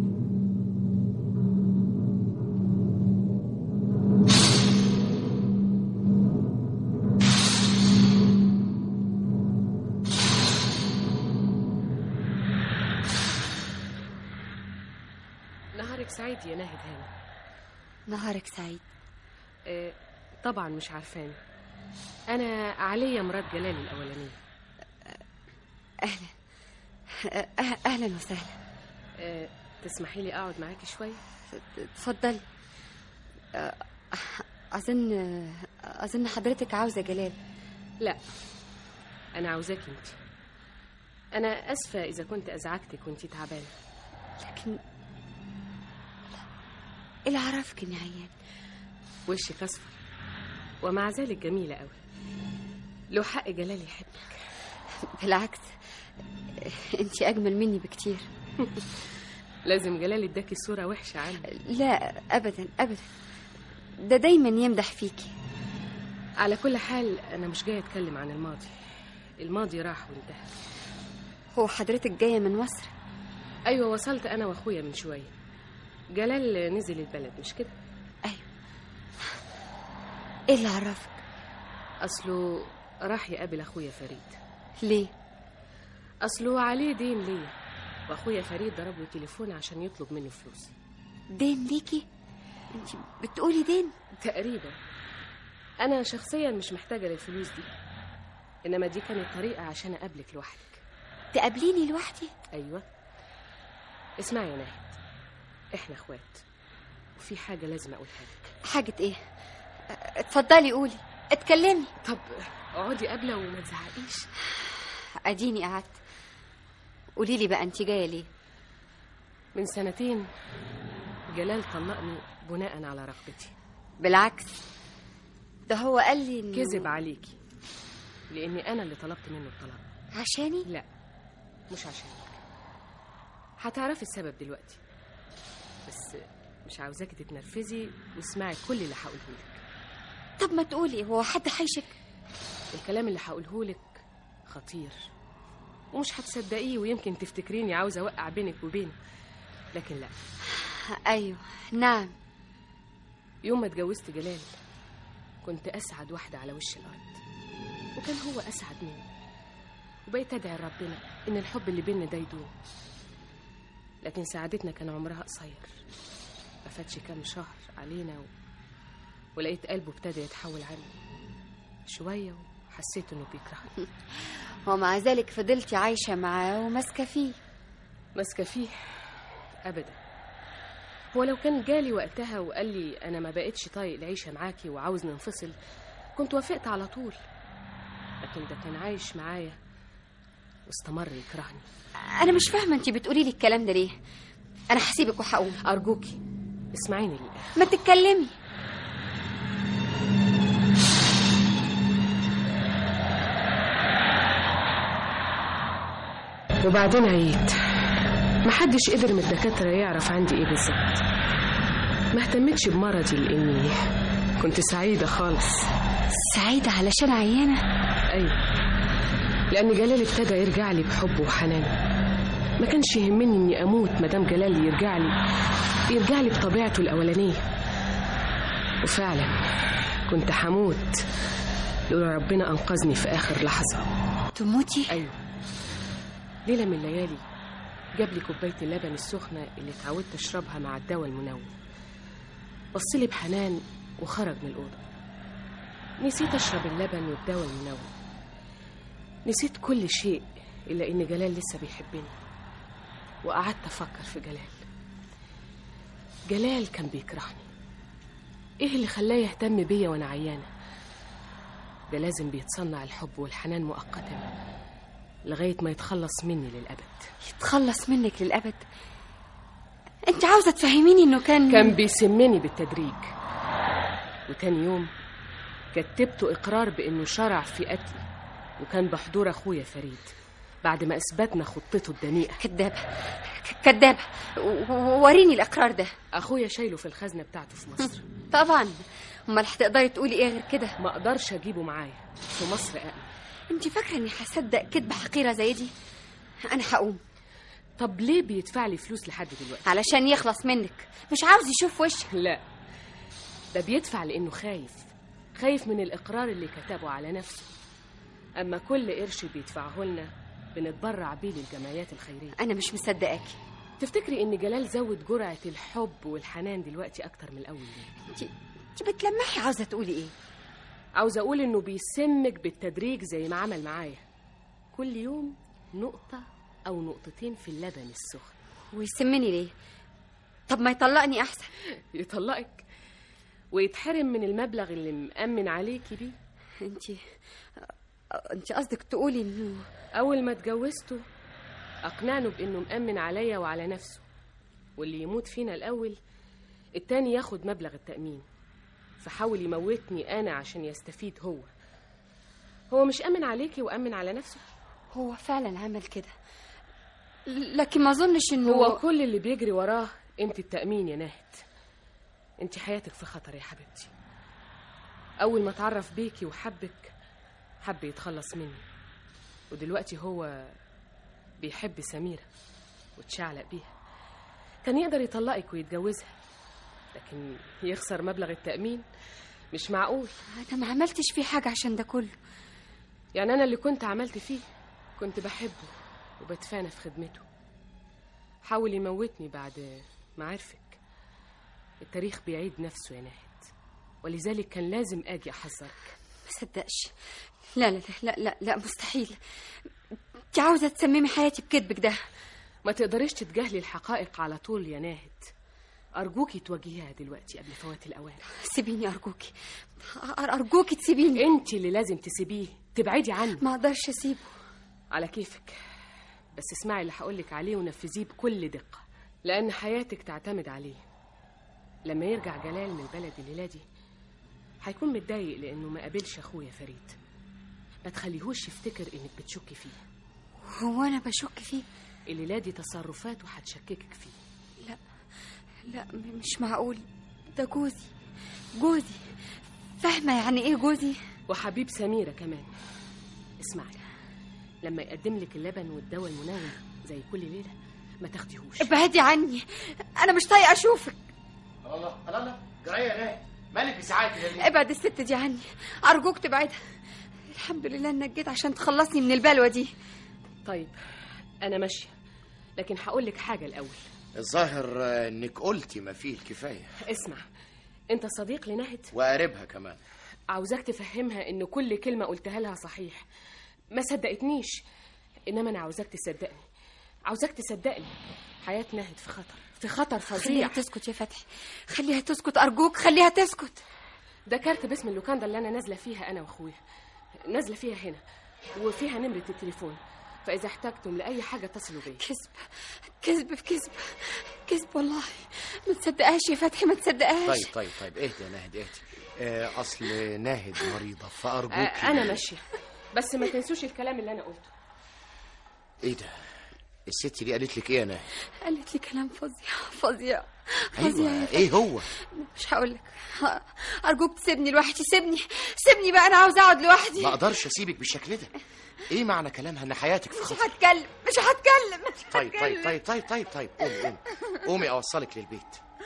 نهارك سعيد يا ناهد هاني نهارك سعيد آه طبعا مش عارفاني انا عليا مرات جلال الاولانيه أهلا أه- أهلا وسهلا آه تسمحي لي اقعد معاكي شويه اتفضلي أه، أظن أظن حضرتك عاوزة جلال لا انا عاوزاكي انت انا اسفه اذا كنت ازعجتك وانتي تعبانه لكن لا. إيه اللي عرفك إني عيان وشك اصفر ومع ذلك جميله قوي لو حق جلال يحبك بالعكس انت أجمل مني بكتير لازم جلال اداكي صوره وحشه عنه لا أبدا أبدا ده دايما يمدح فيكي على كل حال انا مش جايه اتكلم عن الماضي الماضي راح وانتهى هو حضرتك جاية من مصر ايوه وصلت انا واخويا من شويه جلال نزل البلد مش كده أيوة إيه اللي عرفك اصله راح يقابل اخويا فريد ليه اصله عليه دين ليا واخويا فريد ضرب له تليفون عشان يطلب منه فلوس دين ليكي انت بتقولي دين تقريبا انا شخصيا مش محتاجه للفلوس دي انما دي كانت طريقه عشان اقابلك لوحدك تقابليني لوحدي ايوه اسمعي يا ناهد احنا اخوات وفي حاجه لازم اقولها لك حاجة ايه اتفضلي قولي اتكلمي طب اقعدي قبله وما تزعقيش اديني قعدت قولي لي بقى انت جايه ليه من سنتين جلال طلقني بناء على رغبتي بالعكس ده هو قال لي انه كذب عليكي لاني انا اللي طلبت منه الطلاق عشاني لا مش عشانك هتعرفي السبب دلوقتي بس مش عاوزاكي تتنرفزي واسمعي كل اللي هقوله لك طب ما تقولي هو حد حيشك الكلام اللي هقوله لك خطير ومش هتصدقيه ويمكن تفتكريني عاوزه اوقع بينك وبينه لكن لا ايوه نعم يوم ما اتجوزت جلال كنت اسعد واحده على وش الارض وكان هو اسعد مني وبقيت ادعي ربنا ان الحب اللي بينا ده يدوم لكن سعادتنا كان عمرها قصير ما فاتش كام شهر علينا و... ولقيت قلبه ابتدى يتحول عني شويه وحسيت انه بيكرهني ومع ذلك فضلتي عايشه معاه وماسكه فيه ماسكه فيه ابدا هو لو كان جالي وقتها وقال لي انا ما بقتش طايق العيشه معاكي وعاوز ننفصل كنت وافقت على طول لكن ده كان عايش معايا واستمر يكرهني انا مش فاهمه انت بتقولي لي الكلام ده ليه انا هسيبك وهقوم ارجوكي اسمعيني للاخر ما تتكلمي وبعدين عييت محدش قدر من الدكاترة يعرف عندي ايه بالظبط ما اهتمتش بمرضي لاني كنت سعيدة خالص سعيدة علشان عيانة ايوه لان جلال ابتدى يرجع لي بحب وحنان ما كانش يهمني اني اموت مدام جلال يرجع لي يرجع لي بطبيعته الاولانيه وفعلا كنت هموت لولا ربنا انقذني في اخر لحظه تموتي ايوه ليله من الليالي جاب لي كوبايه اللبن السخنه اللي اتعودت اشربها مع الدواء المنوم بص لي بحنان وخرج من الاوضه نسيت اشرب اللبن والدواء المنوم نسيت كل شيء الا ان جلال لسه بيحبني وقعدت افكر في جلال جلال كان بيكرهني ايه اللي خلاه يهتم بيا وانا عيانه ده لازم بيتصنع الحب والحنان مؤقتا لغايه ما يتخلص مني للابد يتخلص منك للابد انت عاوزه تفهميني انه كان كان بيسمني بالتدريج وتاني يوم كتبت اقرار بانه شرع في قتلي وكان بحضور اخويا فريد بعد ما اثبتنا خطته الدنيئه كدابه ك- كدابه و- و- وريني الاقرار ده اخويا شايله في الخزنه بتاعته في مصر طبعا امال هتقدري تقولي ايه غير كده ما اقدرش اجيبه معايا في مصر امن انت فاكره اني هصدق كدبه حقيره زي دي انا هقوم طب ليه بيدفع لي فلوس لحد دلوقتي علشان يخلص منك مش عاوز يشوف وشك لا ده بيدفع لانه خايف خايف من الاقرار اللي كتبه على نفسه اما كل قرش بيدفعه لنا بنتبرع بيه للجمعيات الخيريه انا مش مصدقاكي تفتكري ان جلال زود جرعه الحب والحنان دلوقتي اكتر من الاول ليه انت انت بتلمحي عاوزه تقولي ايه عاوز اقول انه بيسمك بالتدريج زي ما عمل معايا كل يوم نقطه او نقطتين في اللبن السخن ويسمني ليه طب ما يطلقني احسن يطلقك ويتحرم من المبلغ اللي مأمن عليكي بيه انت انت قصدك تقولي انه أول ما اتجوزته أقنعنه بإنه مأمن عليا وعلى نفسه واللي يموت فينا الأول التاني ياخد مبلغ التأمين فحاول يموتني أنا عشان يستفيد هو هو مش أمن عليكي وأمن على نفسه هو فعلا عمل كده لكن ما اظنش انه هو كل اللي بيجري وراه انت التأمين يا ناهد انت حياتك في خطر يا حبيبتي أول ما اتعرف بيكي وحبك حب يتخلص مني ودلوقتي هو بيحب سميرة وتشعلق بيها كان يقدر يطلقك ويتجوزها لكن يخسر مبلغ التأمين مش معقول انا ما عملتش فيه حاجه عشان ده كله يعني أنا اللي كنت عملت فيه كنت بحبه وبتفانى في خدمته حاول يموتني بعد ما عرفك التاريخ بيعيد نفسه يا ناهد ولذلك كان لازم أجي أحذرك ما صدقش لا لا لا لا لا, لا مستحيل انت عاوزه تسممي حياتي بكذبك ده ما تقدريش تتجاهلي الحقائق على طول يا ناهد أرجوكي تواجهيها دلوقتي قبل فوات الأوان سيبيني ارجوكي أر- ارجوكي تسيبيني انت اللي لازم تسيبيه تبعدي عنه ما اقدرش اسيبه على كيفك بس اسمعي اللي هقولك عليه ونفذيه بكل دقة لأن حياتك تعتمد عليه لما يرجع جلال من البلد الليلة دي هيكون متضايق لأنه ما قابلش أخويا فريد ما تخليهوش يفتكر إنك بتشكي فيه هو انا بشك فيه الليلة دي تصرفاته هتشككك فيه لا لا م- مش معقول ده جوزي جوزي فاهمه يعني ايه جوزي وحبيب سميرة كمان اسمعي لما يقدم لك اللبن والدواء المنوم زي كل ليلة ما تاخديهوش ابعدي عني انا مش طايقه اشوفك الله الله الله جرايه يا ناهد مالك بساعات يا ليه؟ ابعد الست دي عني ارجوك تبعدها الحمد لله انك جيت عشان تخلصني من البلوه دي طيب أنا ماشية لكن هقول لك حاجة الأول الظاهر آه، انك قلتي ما فيه الكفايه اسمع أنت صديق لنهد وقاربها كمان عاوزاك تفهمها إن كل كلمة قلتها لها صحيح ما صدقتنيش إنما أنا عاوزاك تصدقني عاوزاك تصدقني حياة نهد في خطر في خطر خليها فظيع تسكت يا فتحي خليها تسكت ارجوك خليها تسكت ده كارت باسم اللوكاندا اللي انا نازله فيها انا واخويا نازله فيها هنا وفيها نمره التليفون فاذا احتجتم لاي حاجه اتصلوا بيا كذب كذب في كذب كذب والله ما تصدقهاش يا فتحي ما تصدقهاش طيب طيب طيب اهدي يا ناهد اهدي آه، اصل ناهد مريضه فارجوك آه، انا ماشيه بس ما تنسوش الكلام اللي انا قلته ايه ده الست دي قالت لك ايه يا ناهد قالت لي كلام فظيع فظيع فظيع ايوه يا فتحي ايه هو مش هقول لك ارجوك تسيبني لوحدي سيبني سيبني بقى انا عاوزه اقعد لوحدي ما اقدرش اسيبك بالشكل ده ايه معنى كلامها ان حياتك في مش خطر هتكلم مش هتكلم مش طيب طيب هتكلم. طيب طيب طيب طيب قومي قومي قومي اوصلك للبيت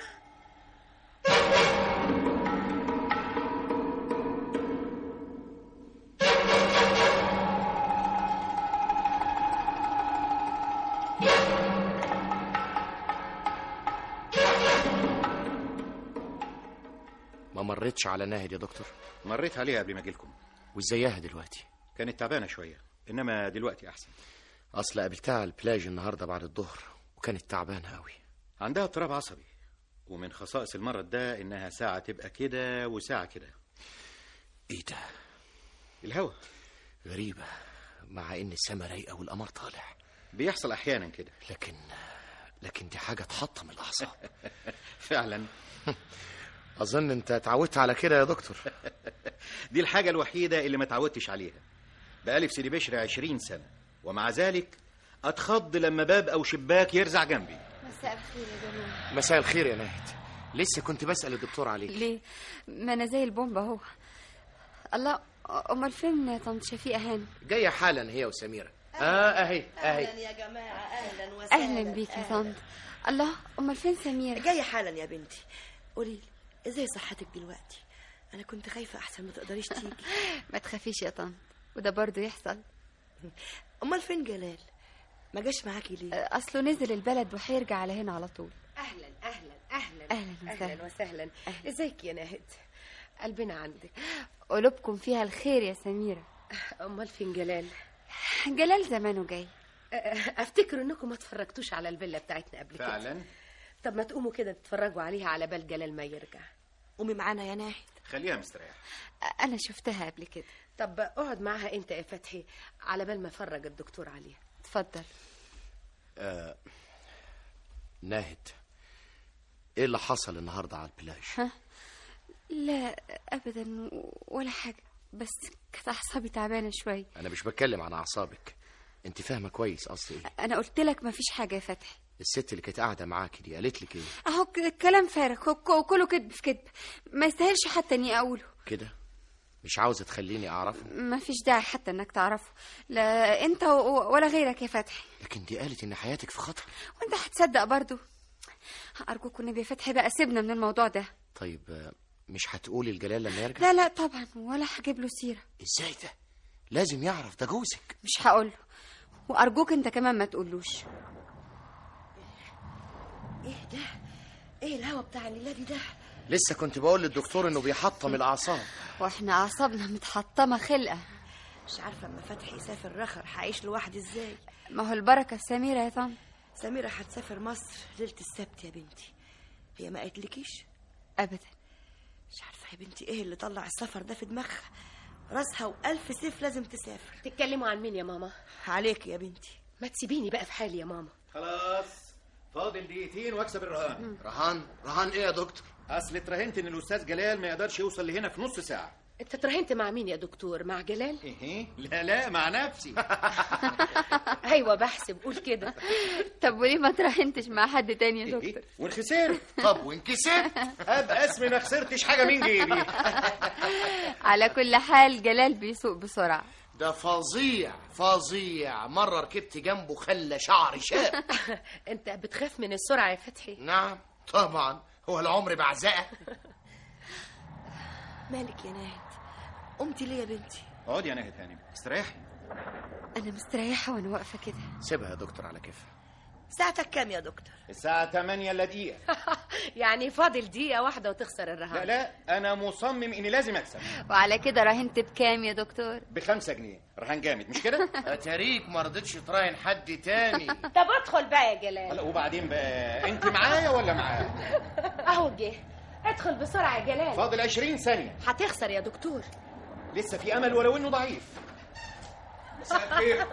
ما مريتش على ناهد يا دكتور مريت عليها قبل ما اجيلكم وازيها دلوقتي كانت تعبانه شويه انما دلوقتي احسن اصل قابلتها على البلاج النهارده بعد الظهر وكانت تعبانه قوي عندها اضطراب عصبي ومن خصائص المرض ده انها ساعه تبقى كده وساعه كده ايه ده الهوا غريبه مع ان السما رايقه والقمر طالع بيحصل احيانا كده لكن لكن دي حاجه تحطم الاعصاب فعلا اظن انت اتعودت على كده يا دكتور دي الحاجه الوحيده اللي ما اتعودتش عليها بقالي في سيدي بشر عشرين سنه ومع ذلك اتخض لما باب او شباك يرزع جنبي مساء الخير يا جماعه مساء الخير يا ناهد لسه كنت بسال الدكتور عليك ليه ما انا زي البومب اهو الله امال فين طنط شفيقه هانم جايه حالا هي وسميره اه اهي اهي يا جماعة أهلا وسهلا اهلا بيك يا طنط الله امال فين سميره جاية حالا يا بنتي قولي لي ازاي صحتك دلوقتي أنا كنت خايفة أحسن ما تقدريش تيجي ما تخافيش يا طنط وده برضه يحصل أمال فين جلال ما جاش معاكي ليه اصله نزل البلد وهيرجع على هنا على طول اهلا اهلا اهلا أهلاً وسهلاً. اهلا وسهلا ازيك يا ناهد قلبنا عندك قلوبكم فيها الخير يا سميره امال فين جلال جلال زمانه جاي افتكر انكم ما اتفرجتوش على الفيلا بتاعتنا قبل كده فعلا طب ما تقوموا كده تتفرجوا عليها على بال جلال ما يرجع قومي معانا يا ناهد خليها مستريحه انا شفتها قبل كده طب اقعد معاها انت يا فتحي على بال ما افرج الدكتور عليها اتفضل ناهد ايه اللي حصل النهارده على البلاج لا ابدا ولا حاجه بس كانت اعصابي تعبانه شويه انا مش بتكلم عن اعصابك انت فاهمه كويس قصدي ايه انا قلت لك ما فيش حاجه يا فتحي الست اللي كانت قاعده معاكي دي قالت لك ايه اهو ك- كلام فارغ هو ك- كله كذب في كذب ما يستاهلش حتى اني اقوله كده مش عاوزه تخليني اعرفه ما فيش داعي حتى انك تعرفه لا انت و- ولا غيرك يا فتحي لكن دي قالت ان حياتك في خطر وانت هتصدق برضو ارجوك النبي يا فتحي بقى سيبنا من الموضوع ده طيب آه، مش هتقولي لجلال لما يرجع لا لا طبعا ولا هجيب له سيره ازاي ده لازم يعرف ده جوزك مش هقوله وارجوك انت كمان ما تقولوش ايه ده ايه الهوا بتاع الليلة دي ده لسه كنت بقول للدكتور انه بيحطم الاعصاب واحنا اعصابنا متحطمه خلقه مش عارفة اما فتحي يسافر رخر هعيش لوحدي ازاي ما هو البركه في سميره يا طن سميرة هتسافر مصر ليلة السبت يا بنتي هي ما قالتلكيش ابدا مش عارفة يا بنتي ايه اللي طلع السفر ده في دماغها راسها وألف سيف لازم تسافر تتكلموا عن مين يا ماما عليك يا بنتي ما تسيبيني بقى في حالي يا ماما خلاص فاضل دقيقتين واكسب الرهان رهان رهان ايه يا دكتور اصل اتراهنت ان الاستاذ جلال ما يقدرش يوصل لهنا في نص ساعه انت اتراهنت مع مين يا دكتور مع جلال ايه لا لا مع نفسي ايوه بحسب قول كده طب وليه ما تراهنتش مع حد تاني يا إيه؟ دكتور والخسرت طب وان كسبت ابقى اسمي ما خسرتش حاجه من جيبي على كل حال جلال بيسوق بسرعه ده فظيع فظيع مره ركبت جنبه خلى شعري شاب انت بتخاف من السرعه يا فتحي نعم طبعا هو العمر بعزقه مالك يا ناهد قمتي ليه يا بنتي اقعدي يا ناهد هانم استريحي انا مستريحه وانا واقفه كده سيبها يا دكتور على كيفها ساعتك كام يا دكتور الساعة 8 الا دقيقة يعني فاضل دقيقة واحدة وتخسر الرهان لا لا أنا مصمم إني لازم أكسب وعلى كده راهنت بكام يا دكتور بخمسة جنيه رهان جامد مش كده؟ اتاريك ما رضيتش تراهن حد تاني طب ادخل بقى يا جلال هلا وبعدين بقى أنت معايا ولا معايا؟ اهو جه ادخل بسرعة يا جلال فاضل 20 ثانية هتخسر يا دكتور لسه في أمل ولو إنه ضعيف مساء الخير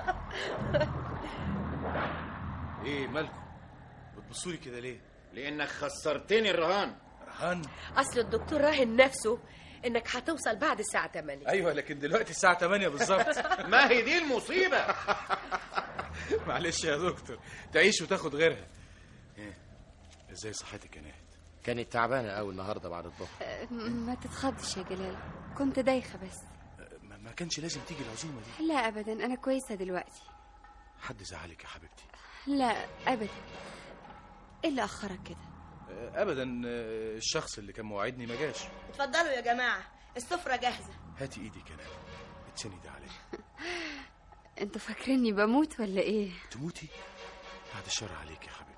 ايه مالكم بتبصوا لي كده ليه لأنك خسرتني الرهان رهان اصل الدكتور راهن نفسه انك هتوصل بعد الساعة 8 ايوه لكن دلوقتي الساعه 8 بالظبط ما هي دي المصيبة معلش يا دكتور تعيش وتاخد غيرها ايه ازاي صحتك يا ناهد كانت تعبانه قوي النهارده بعد الظهر أه، ما تتخضش يا جلال كنت دايخة بس ما ما كانش لازم تيجي العزومه دي لا أبدا أنا كويسة دلوقتي حد زعلك يا حبيبتي لا أبدا إيه اللي أخرك كده آه، ابدا آه، الشخص اللي كان موعدني ما جاش اتفضلوا يا جماعة السفرة جاهزة هاتي ايدك يا ناهد اتسندي عليا انتوا فاكريني بموت ولا ايه تموتي بعد الشر عليك يا حبيبتي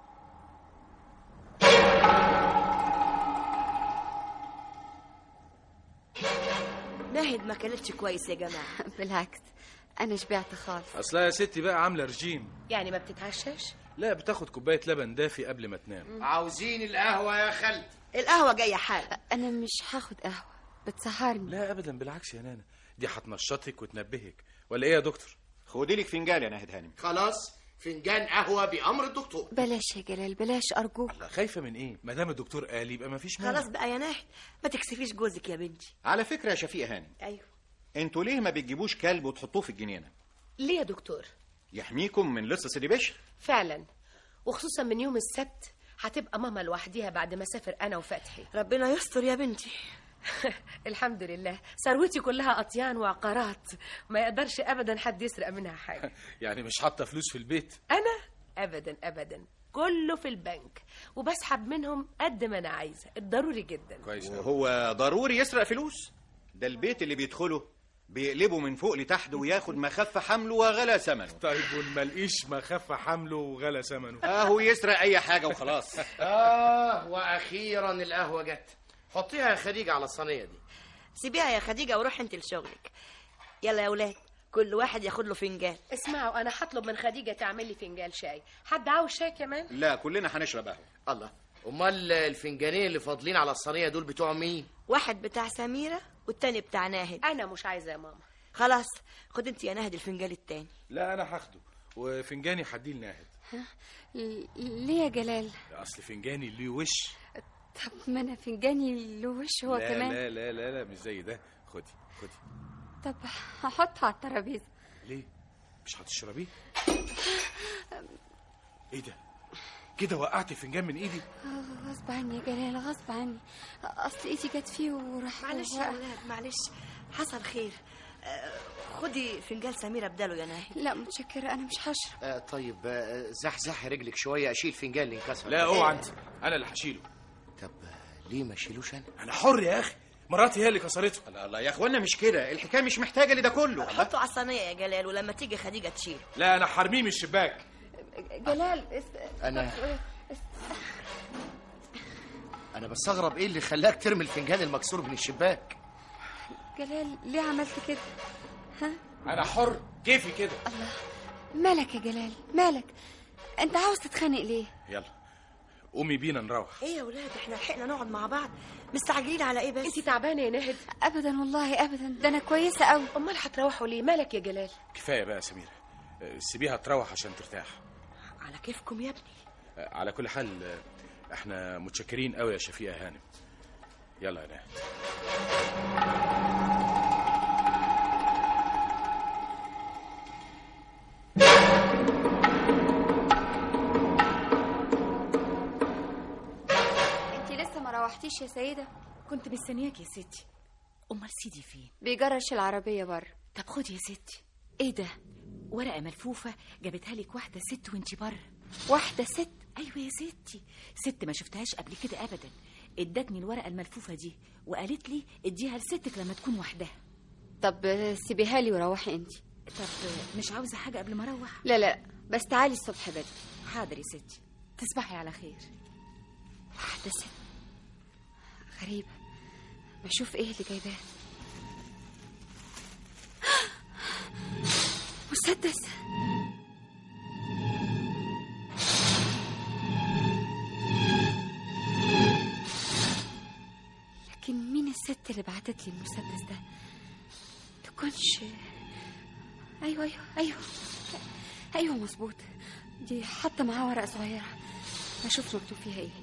ناهد ما كانتش كويس يا جماعة بالعكس انا شبعت خالص اصلها يا ستي بقى عامله رجيم يعني ما بتتعشاش لا بتاخد كوبايه لبن دافي قبل ما تنام عاوزين القهوه يا خالتي القهوة جاية حالا انا مش هاخد قهوه بتسهرني لا ابدا بالعكس يا نانا دي هتنشطك وتنبهك ولا ايه يا دكتور خدي لك فنجان يا ناهد هانم خلاص فنجان قهوه بامر الدكتور بلاش يا جلال بلاش ارجوك لا خايفه من ايه ما دام الدكتور قال يبقى ما فيش مانع خلاص بقى يا ناهد ما تكسفيش جوزك يا بنتي على فكرة يا شفيقة هانم ايوه انتوا ليه ما بتجيبوش كلب وتحطوه في الجنينة ليه يا دكتور يحميكم من لص سيدي بشر فعلا وخصوصا من يوم السبت هتبقى ماما لوحديها بعد ما اسافر انا وفتحي ربنا يستر يا بنتي الحمد لله ثروتي كلها اطيان وعقارات ما يقدرش ابدا حد يسرق منها حاجه يعني مش حاطه فلوس في البيت انا ابدا ابدا كله في البنك وبسحب منهم قد ما انا عايزه الضروري جدا كويس أوي. وهو ضروري يسرق فلوس ده البيت اللي بيدخله بيقلبه من فوق لتحت وياخد ما خف حمله وغلى ثمنه طيب وما لقيش ما خف حمله وغلى ثمنه اهو يسرق اي حاجة وخلاص اه واخيرا القهوه جت حطيها يا خديجه على الصينيه دي سيبيها يا خديجة وروح انت لشغلك يلا يا ولاد كل واحد ياخد له فنجان اسمعوا انا هطلب من خديجه تعمل لي فنجان شاي حد عاوز شاي كمان لا كلنا هنشرب قهوة الله امال الفنجانين اللي فاضلين على الصينيه دول بتوع مين واحد بتاع سميرة والتاني بتاع ناهد انا مش عايزه يا ماما خلاص خد انت يا ناهد الفنجان التاني لا انا هاخده وفنجاني هديه لناهد ل- ليه يا جلال اصل فنجاني ليه وش طب ما انا فنجاني له وش هو لا كمان لا لا لا لا مش زي ده خدي خدي طب هحطه على الترابيزه ليه مش هتشربيه ايه ده كده وقعت الفنجان من ايدي آه، غصب عني يا جلال غصب عني اصل ايدي جت فيه وراح معلش يا ولاد معلش حصل خير آه، خدي فنجان سميرة بداله يا ناهد لا متشكره انا مش هشرب آه طيب آه زحزح رجلك شويه اشيل فنجان اللي انكسر لا اوعى انت انا اللي هشيله طب آه، ليه ما اشيلوش انا انا حر يا اخي مراتي هي اللي كسرته لا لا يا اخوانا مش كده الحكاية مش محتاجة لده كله حطه على الصينية يا جلال ولما تيجي خديجة تشيله لا انا حرميه من الشباك جلال اس- انا اس- انا بستغرب ايه اللي خلاك ترمي الفنجان المكسور من الشباك جلال ليه عملت كده ها انا حر كيفي كده مالك يا جلال مالك انت عاوز تتخانق ليه يلا قومي بينا نروح ايه يا ولاد احنا لحقنا نقعد مع بعض مستعجلين على ايه بس انت تعبانه يا نهد ابدا والله ابدا ده انا كويسه قوي امال هتروحوا ليه مالك يا جلال كفايه بقى يا سميره آه، سيبيها تروح عشان ترتاح على كيفكم يا ابني آه، على كل حال آه، احنا متشكرين قوي يا شفيقه هانم يلا يا ناهد انت لسه ما روحتيش يا سيده كنت مستنياك يا ستي امال سيدي فين بيجرش العربيه بره طب خدي يا ستي ايه ده ورقه ملفوفه جابتها لك واحده ست وانتي بره واحده ست ايوه يا ستي ست ما شفتهاش قبل كده ابدا ادتني الورقه الملفوفه دي وقالت لي اديها لستك لما تكون وحدها طب سيبيها لي وروحي انت طب مش عاوزه حاجه قبل ما اروح لا لا بس تعالي الصبح بدري حاضر يا ستي تصبحي على خير واحدة ست غريبة بشوف ايه اللي جايباه مسدس لكن مين الست اللي بعتت لي المسدس ده تكونش ايوه ايوه ايوه ايوه مظبوط دي حاطه معاها ورقه صغيره اشوف مكتوب فيها ايه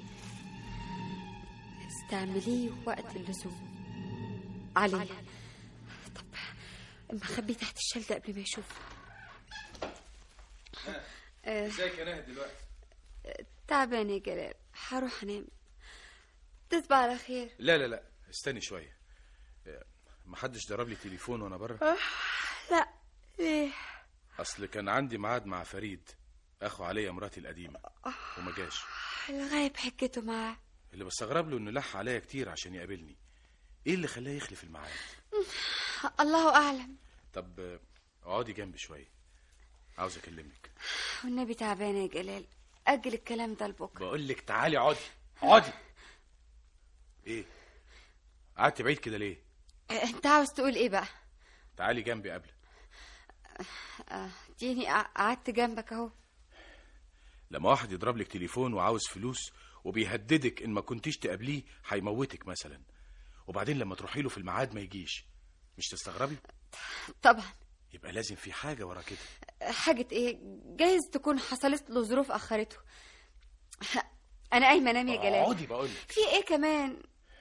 استعمليه وقت اللزوم علي طب اما اخبيه تحت الشال ده قبل ما يشوف آه، ازيك يا ناهد دلوقتي تعبان يا جلال هروح انام تصبح على خير لا لا لا استني شويه محدش ضرب لي تليفون وانا بره آه، لا ليه اصل كان عندي ميعاد مع فريد اخو عليا مراتي القديمه وما جاش الغايب حكيته معاه اللي بستغرب له انه لح عليا كتير عشان يقابلني ايه اللي خلاه يخلف الميعاد الله اعلم طب آه، اقعدي جنبي شويه عاوز اكلمك والنبي تعبان يا جلال اجل الكلام ده لبكره بقول لك تعالي اقعدي اقعدي ايه قعدت بعيد كده ليه آه، انت عاوز تقول ايه بقى تعالي جنبي قبل آه، ديني قع- قعدت جنبك اهو لما واحد يضرب لك تليفون وعاوز فلوس وبيهددك ان ما كنتيش تقابليه هيموتك مثلا وبعدين لما تروحي له في الميعاد ما يجيش مش تستغربي طبعا يبقى لازم في حاجه ورا كده حاجة ايه جايز تكون حصلت له ظروف اخرته انا قايمه انام يا جلال اقعدي بقول لك في ايه كمان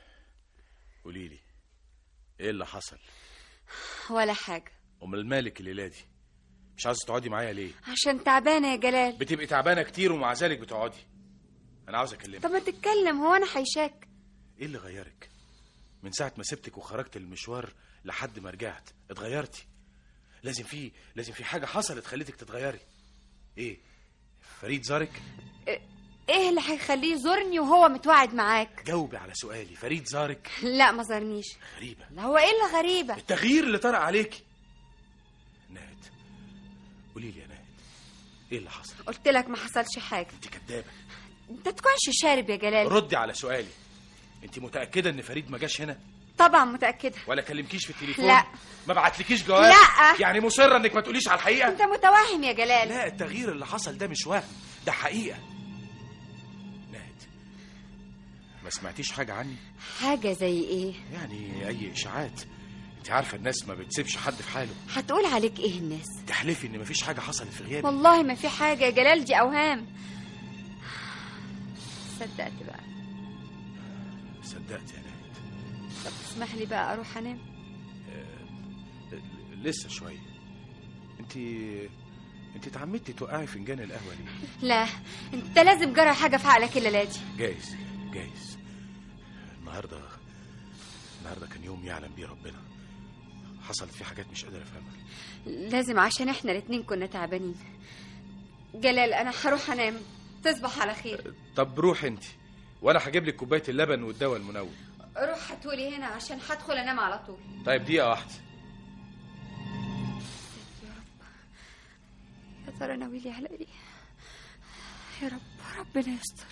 قولي لي ايه اللي حصل ولا حاجه امال مالك الليله دي مش عاوزه تقعدي معايا ليه عشان تعبانه يا جلال بتبقي تعبانه كتير ومع ذلك بتقعدي انا عاوز اكلمك طب ما تتكلم هو انا حيشاك ايه اللي غيرك من ساعه ما سبتك وخرجت المشوار لحد ما رجعت اتغيرتي لازم في لازم في حاجه حصلت خلتك تتغيري ايه فريد زارك ايه اللي هيخليه يزورني وهو متوعد معاك جاوبي على سؤالي فريد زارك لا ما زارنيش غريبه لا هو ايه اللي غريبه التغيير اللي طرأ عليكي نهد قولي لي يا نهد ايه اللي حصل قلت لك ما حصلش حاجه انت كدابه انت تكونش شارب يا جلال ردي على سؤالي انت متاكده ان فريد ما جاش هنا طبعا متاكده ولا كلمكيش في التليفون لا. ما بعتلكيش جواب لا. يعني مصره انك ما تقوليش على الحقيقه انت متوهم يا جلال لا التغيير اللي حصل ده مش وهم ده حقيقه نهد ما سمعتيش حاجه عني حاجه زي ايه يعني اي اشاعات انت عارفه الناس ما بتسيبش حد في حاله هتقول عليك ايه الناس تحلفي ان مفيش حاجه حصلت في غيابي والله ما في حاجه يا جلال دي اوهام صدقت بقى صدقت يا نهد طب اسمح لي بقى اروح انام لسه شويه انت انت اتعمدتي توقعي فنجان القهوه ليه لا انت لازم جرى حاجه في عقلك الليله دي جايز جايز النهارده النهارده كان يوم يعلم بيه ربنا حصلت فيه حاجات مش قادر افهمها لازم عشان احنا الاتنين كنا تعبانين جلال انا هروح انام تصبح على خير طب روح انت وانا هجيب لك كوبايه اللبن والدواء المنوم روح هاتولي هنا عشان هدخل انام على طول طيب دقيقه واحده يا ترى ناويلي على ايه يا رب ربنا يستر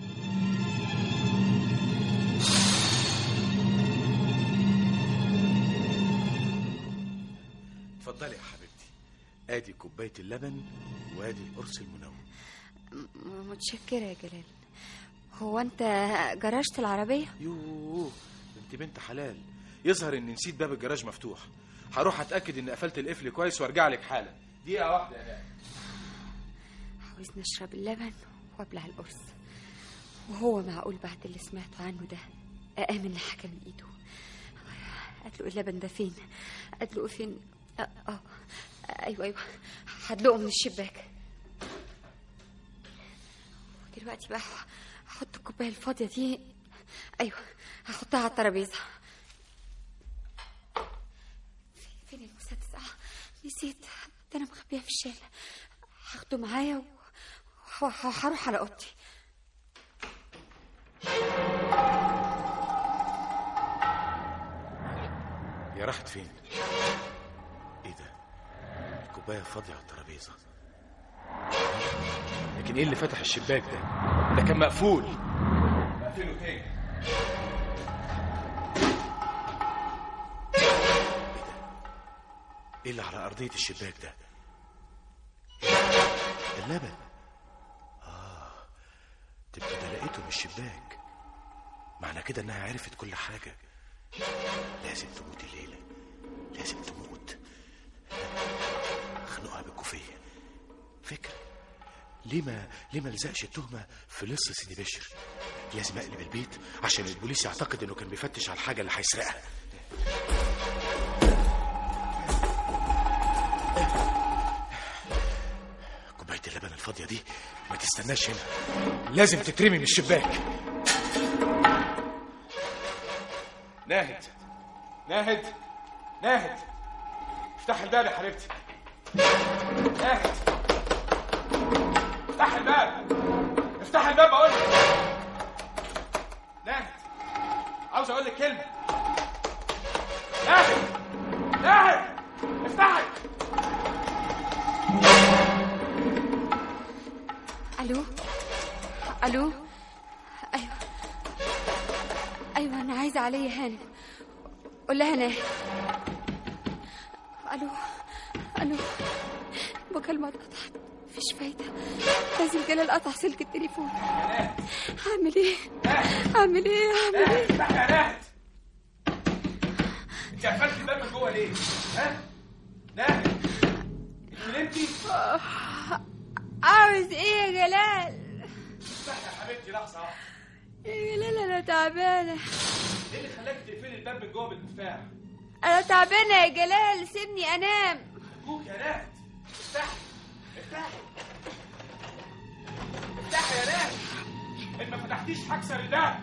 اتفضلي يا حبيبتي ادي كوبايه اللبن وادي القرص المنوم م- متشكرة يا جلال هو انت جرشت العربية يوه انت بنت حلال يظهر اني نسيت باب الجراج مفتوح هروح اتاكد اني قفلت القفل كويس وارجع لك حالا دقيقه واحده يا نهد عاوز نشرب اللبن وابلع القرص وهو معقول بعد اللي سمعته عنه ده أآمن لحاجة من إيده أدلق اللبن ده فين أدلقه فين آه, آه. أيوة أيوة هدلقه من الشباك دلوقتي بقى هحط الكوباية الفاضية دي أيوة هحطها على الترابيزة فين المسدس آه نسيت ده أنا مخبيها في الشال هاخده معايا و- وهروح على أوضتي يا راحت فين ايه ده الكوبايه فاضيه على الترابيزه لكن ايه اللي فتح الشباك ده ده كان مقفول مقفله تاني ايه ده ايه اللي على ارضيه الشباك ده ده اللبن اه تبقى ده لقيته من الشباك معنى كده انها عرفت كل حاجه لازم تموت الليله لازم تموت خنقها بالكوفيه فكره ليه ما ليه ما لزقش التهمه في لص سيدي بشر لازم اقلب البيت عشان البوليس يعتقد انه كان بيفتش على الحاجه اللي هيسرقها كوبايه اللبن الفاضيه دي ما تستناش هنا لازم تترمي من الشباك ناهد ناهد ناهد افتح الباب يا حبيبتي ناهد افتح الباب افتح الباب بقول لك ناهد عاوز اقول لك كلمه ناهد ناهد افتحي الو الو ايوه ايوه انا عايزه عليا هانم قول لها انا الو الو المكالمه اتقطعت مفيش فايده لازم جلال قطع سلك التليفون هعمل ايه هعمل ايه هعمل ايه افتحي يا ناهد انت قفلت الباب من جوه ليه ها ناهد انت نمتي عاوز ايه يا جلال افتحي يا حبيبتي لحظه واحده يا جلال انا تعبانه ايه اللي خلاك تقفلي الباب من جوه بالمفتاح انا تعبانه يا جلال سيبني انام ابوك يا ناهد افتحي افتحي افتحي يا ناهد ان ما فتحتيش هكسر الباب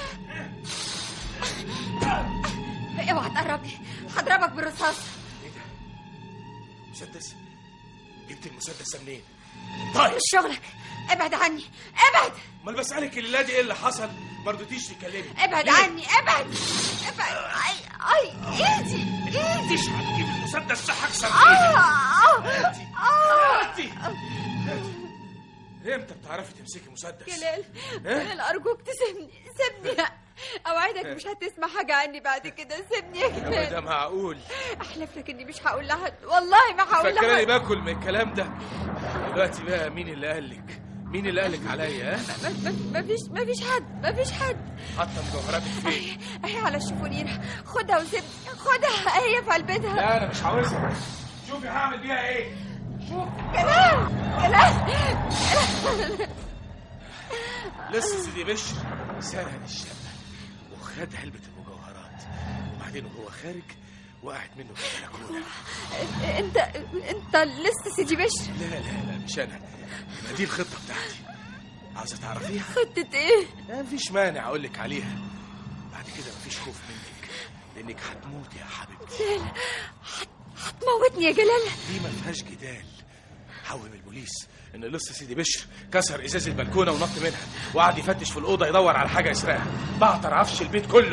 اوعى تقرب لي هضربك بالرصاص ايه ده مسدس جبت المسدس ده منين طيب مش شغلك ابعد عني ابعد امال بسالك الليله دي ايه اللي حصل ما رضيتيش تتكلمي ابعد ليه؟ عني ابعد ابعد اي اي ايدي ايدي مش هتجيب المسدس ده هكسر آه ايدك آه آه انتي امتى بتعرفي تمسكي مسدس جلال إيه؟ جلال ارجوك تسيبني سيبني اوعدك مش هتسمع حاجه عني بعد كده سيبني يا هو ده جلال معقول احلف لك اني مش هقول لحد والله ما هقول فاكراني لحد باكل من الكلام ده دلوقتي بقى مين اللي قالك مين اللي قالك عليا ها ما- ما- مفيش مفيش حد مفيش حد حاطه مجوهراتك فين اهي على الشفونيرة خدها وسيبني خدها هي في قلبتها لا انا مش عاوزها شوفي هعمل بيها ايه جلال جلال لسه سيدي بشر سرق الشقه وخد علبه المجوهرات وبعدين وهو خارج وقعت منه في البلكونه انت انت لسه سيدي بشر لا لا لا مش انا يبقى دي الخطه بتاعتي عاوزه تعرفيها خطة ايه لا مفيش مانع اقول لك عليها بعد كده مفيش خوف منك لانك هتموتي يا حبيبتي هتموتني يا جلال دي ما فيهاش جدال حوم البوليس ان لص سيدي بشر كسر ازاز البلكونه ونط منها وقعد يفتش في الاوضه يدور على حاجه يسرقها بعطر عفش البيت كله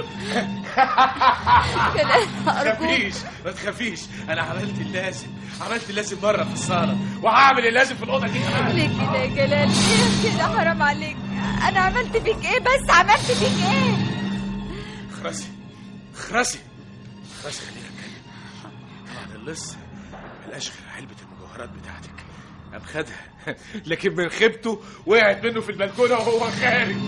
جلال ما ارجوك تخافيش ما تخافيش انا عملت اللازم عملت اللازم بره في الصاله وهعمل اللازم في الاوضه دي كمان ليه كده يا جلال ليه كده حرام عليك انا عملت فيك ايه بس عملت فيك ايه خرسي خرسي خرسي خلينا نتكلم طبعا اللص ملقاش غير علبة المجوهرات بتاعتك قام خدها لكن من خيبته وقعت منه في البلكونة وهو خارج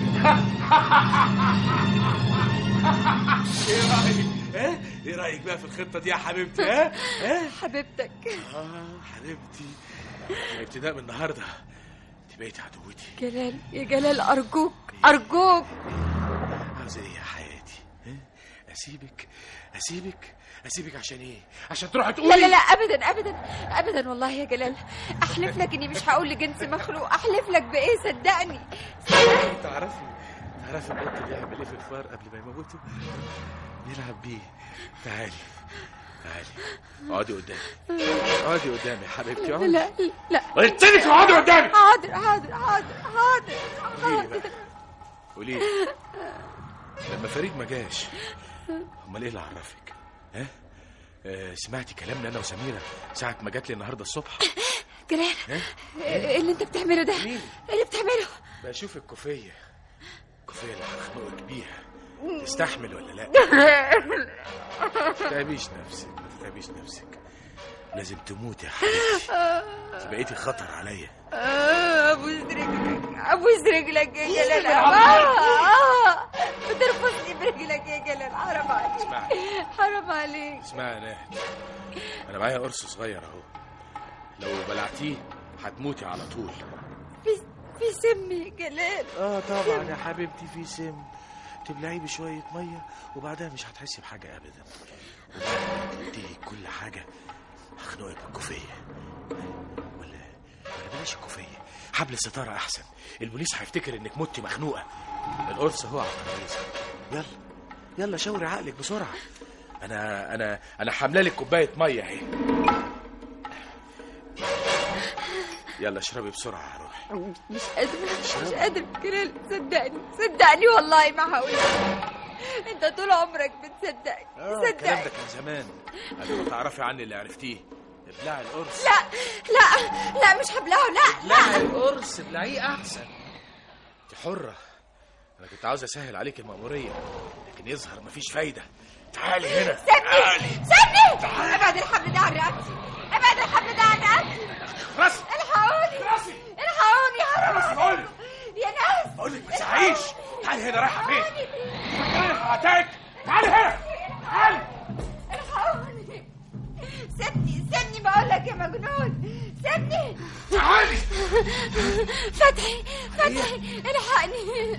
ايه رأيك؟ ها؟ ايه رأيك بقى في الخطة دي يا حبيبتي ها؟ ها؟ حبيبتك اه حبيبتي من ابتداء من النهارده انت بقيتي عدوتي جلال يا جلال ارجوك ارجوك عاوزة ايه يا حياتي؟ ها؟ اسيبك اسيبك اسيبك عشان ايه؟ عشان تروحي تقولي لا لا لا ابدا ابدا ابدا والله يا جلال احلف لك اني مش هقول لجنس مخلوق احلف لك بايه صدقني تعرفي تعرفي القط بيعمل ايه في الفار قبل ما يموته؟ يلعب بيه تعالي تعالي اقعدي قدامي اقعدي قدامي يا حبيبتي اقعدي لا لا قلت لك اقعدي قدامي حاضر حاضر حاضر حاضر قولي لي حاضر بقى قولي لي لما فريد ما جاش امال ايه اللي عرفك؟ ها؟ آه سمعتي كلامنا انا وسميره ساعة ما جات لي النهارده الصبح جلال ايه اللي انت بتعمله ده ايه اللي بتعمله بشوف الكوفية الكوفية اللي هخنقك بيها تستحمل ولا لا ما تتعبيش نفسك ما تتعبيش نفسك لازم تموتي يا حبيبتي انت بقيتي خطر عليا ابوس رجلك ابوس رجلك يا جلال آه، بترفضني برجلك يا جلال حرام عليك اسمعي حرام عليك اسمعي يا ناهد انا معايا قرص صغير اهو لو بلعتيه هتموتي على طول في في سم يا جلال اه طبعا يا حبيبتي في سم تبلعيه بشوية مية وبعدها مش هتحسي بحاجة أبدا وبعد ما تنتهي كل حاجة هخنقك بالكوفية ولا ولا بلاش الكوفية حبل الستارة أحسن البوليس هيفتكر إنك متي مخنوقة القرص هو على الترابيزة يلا يلا شاوري عقلك بسرعة أنا أنا أنا حاملة لك كوباية مية أهي يلا اشربي بسرعة يا روحي مش قادرة مش قادرة جلال صدقني صدقني والله ما هقول انت طول عمرك بتصدقني اه الكلام صدقني ده كان زمان قبل ما تعرفي عني اللي عرفتيه ابلعي القرص لا لا لا مش هبلعه لا ابلعي القرص ابلعيه احسن انت حرة انا كنت عاوز اسهل عليك المأمورية لكن يظهر مفيش فايدة تعالي هنا تعالي سيبني ابعد الحبل ده عن رقبتي ابعد الحبل ده عن رقبتي راسي الحقوني راسي الحقوني راسي حرام بقول لك يا ناس بقول لك ما تزعقيش تعالي هنا رايحة فين؟ تعالي هقطعك تعالي هنا تعالي الحقوني سيبني سيبني بقول لك يا مجنون سيبني تعالي فتحي فتحي الحقني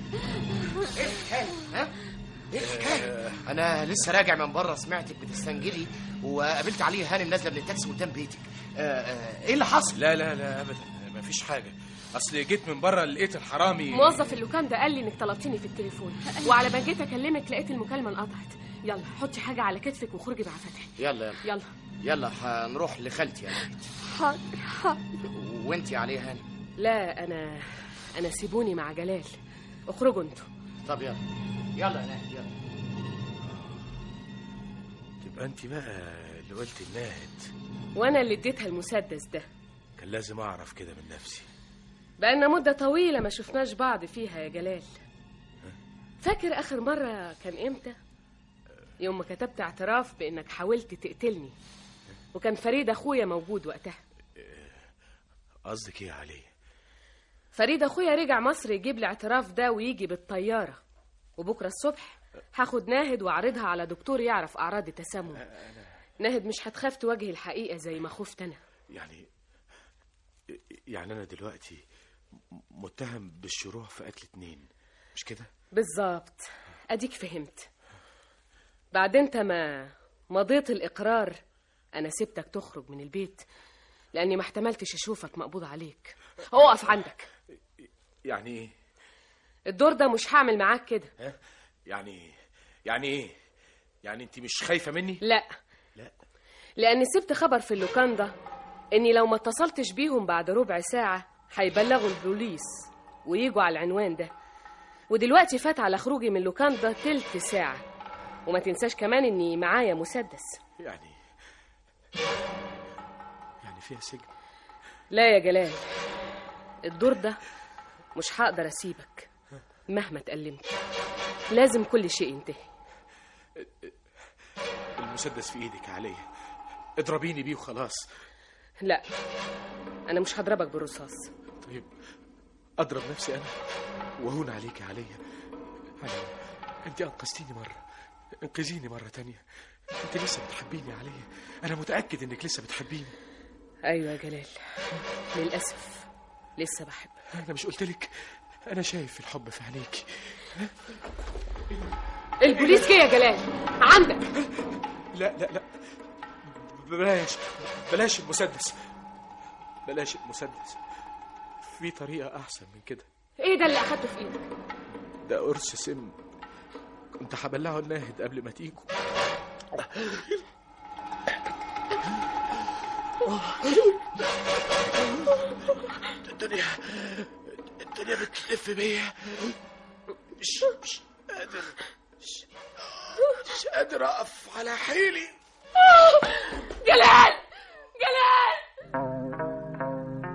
ها ايه الحكايه انا لسه راجع من بره سمعتك بتستنجدي وقابلت عليه هانم نازله من التاكسي قدام بيتك آه، آه، ايه اللي حصل لا لا لا ابدا مفيش حاجة اصل جيت من بره لقيت الحرامي موظف اللوكان ده قال لي انك طلبتيني في التليفون وعلى ما جيت اكلمك لقيت المكالمه انقطعت يلا حطي حاجه على كتفك واخرجي مع فتحي يلا يلا يلا يلا هنروح لخالتي يا نهد حاضر حاضر وانتي عليه هانم لا انا انا سيبوني مع جلال اخرجوا انتوا طب يلا يلا يا نهد يلا تبقى انت بقى اللي قلت الناهد وانا اللي اديتها المسدس ده كان لازم اعرف كده من نفسي بقالنا مدة طويلة ما شفناش بعض فيها يا جلال فاكر آخر مرة كان إمتى؟ يوم ما كتبت اعتراف بإنك حاولت تقتلني وكان فريد أخويا موجود وقتها قصدك ايه عليه فريد أخويا رجع مصر يجيب لي اعتراف ده ويجي بالطيارة وبكرة الصبح هاخد ناهد وأعرضها على دكتور يعرف أعراض التسمم ناهد مش هتخاف تواجه الحقيقة زي ما خفت أنا يعني يعني انا دلوقتي م- متهم بالشروع في قتل اتنين مش كده بالظبط اديك فهمت بعد انت ما مضيت الاقرار انا سبتك تخرج من البيت لاني ما احتملتش اشوفك مقبوض عليك اقف عندك يعني ايه الدور ده مش هعمل معاك كده ها يعني يعني ايه يعني انت مش خايفه مني لا لا لاني سبت خبر في اللوكان ده اني لو ما اتصلتش بيهم بعد ربع ساعه هيبلغوا البوليس ويجوا على العنوان ده ودلوقتي فات على خروجي من اللوكان ده تلت ساعه وما تنساش كمان اني معايا مسدس يعني يعني فيها سجن لا يا جلال الدور ده مش هقدر اسيبك مهما اتألمت لازم كل شيء ينتهي المسدس في ايدك يا عليا اضربيني بيه وخلاص لا انا مش هضربك بالرصاص طيب اضرب نفسي انا وهون عليك يا عليا عليا انت انقذتيني مره انقذيني مره تانية انت لسه بتحبيني يا عليا انا متاكد انك لسه بتحبيني ايوه يا جلال للاسف لسه بحب انا مش قلت لك انا شايف الحب في عينيك البوليس جه يا جلال عندك لا لا لا بلاش بلاش المسدس بلاش المسدس في طريقة أحسن من كده ايه ده اللي اخدته في ايدك ده قرص سم كنت هبلعه الناهد قبل ما تيجوا الدنيا الدنيا بتلف بيا مش مش قادر مش, مش قادر أقف على حيلي جلال جلال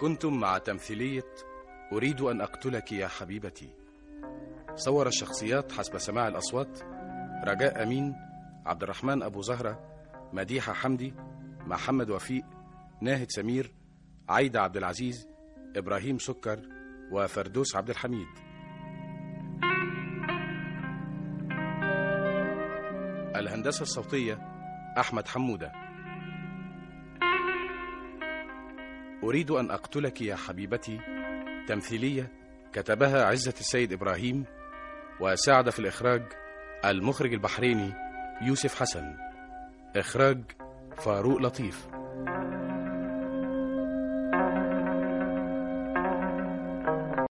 كنتم مع تمثيلية أريد أن أقتلك يا حبيبتي صور الشخصيات حسب سماع الأصوات رجاء أمين عبد الرحمن أبو زهرة مديحة حمدي محمد وفيق ناهد سمير عايدة عبد العزيز إبراهيم سكر وفردوس عبد الحميد الهندسة الصوتية أحمد حمودة أريد أن أقتلك يا حبيبتي تمثيلية كتبها عزة السيد إبراهيم وساعد في الإخراج المخرج البحريني يوسف حسن إخراج فاروق لطيف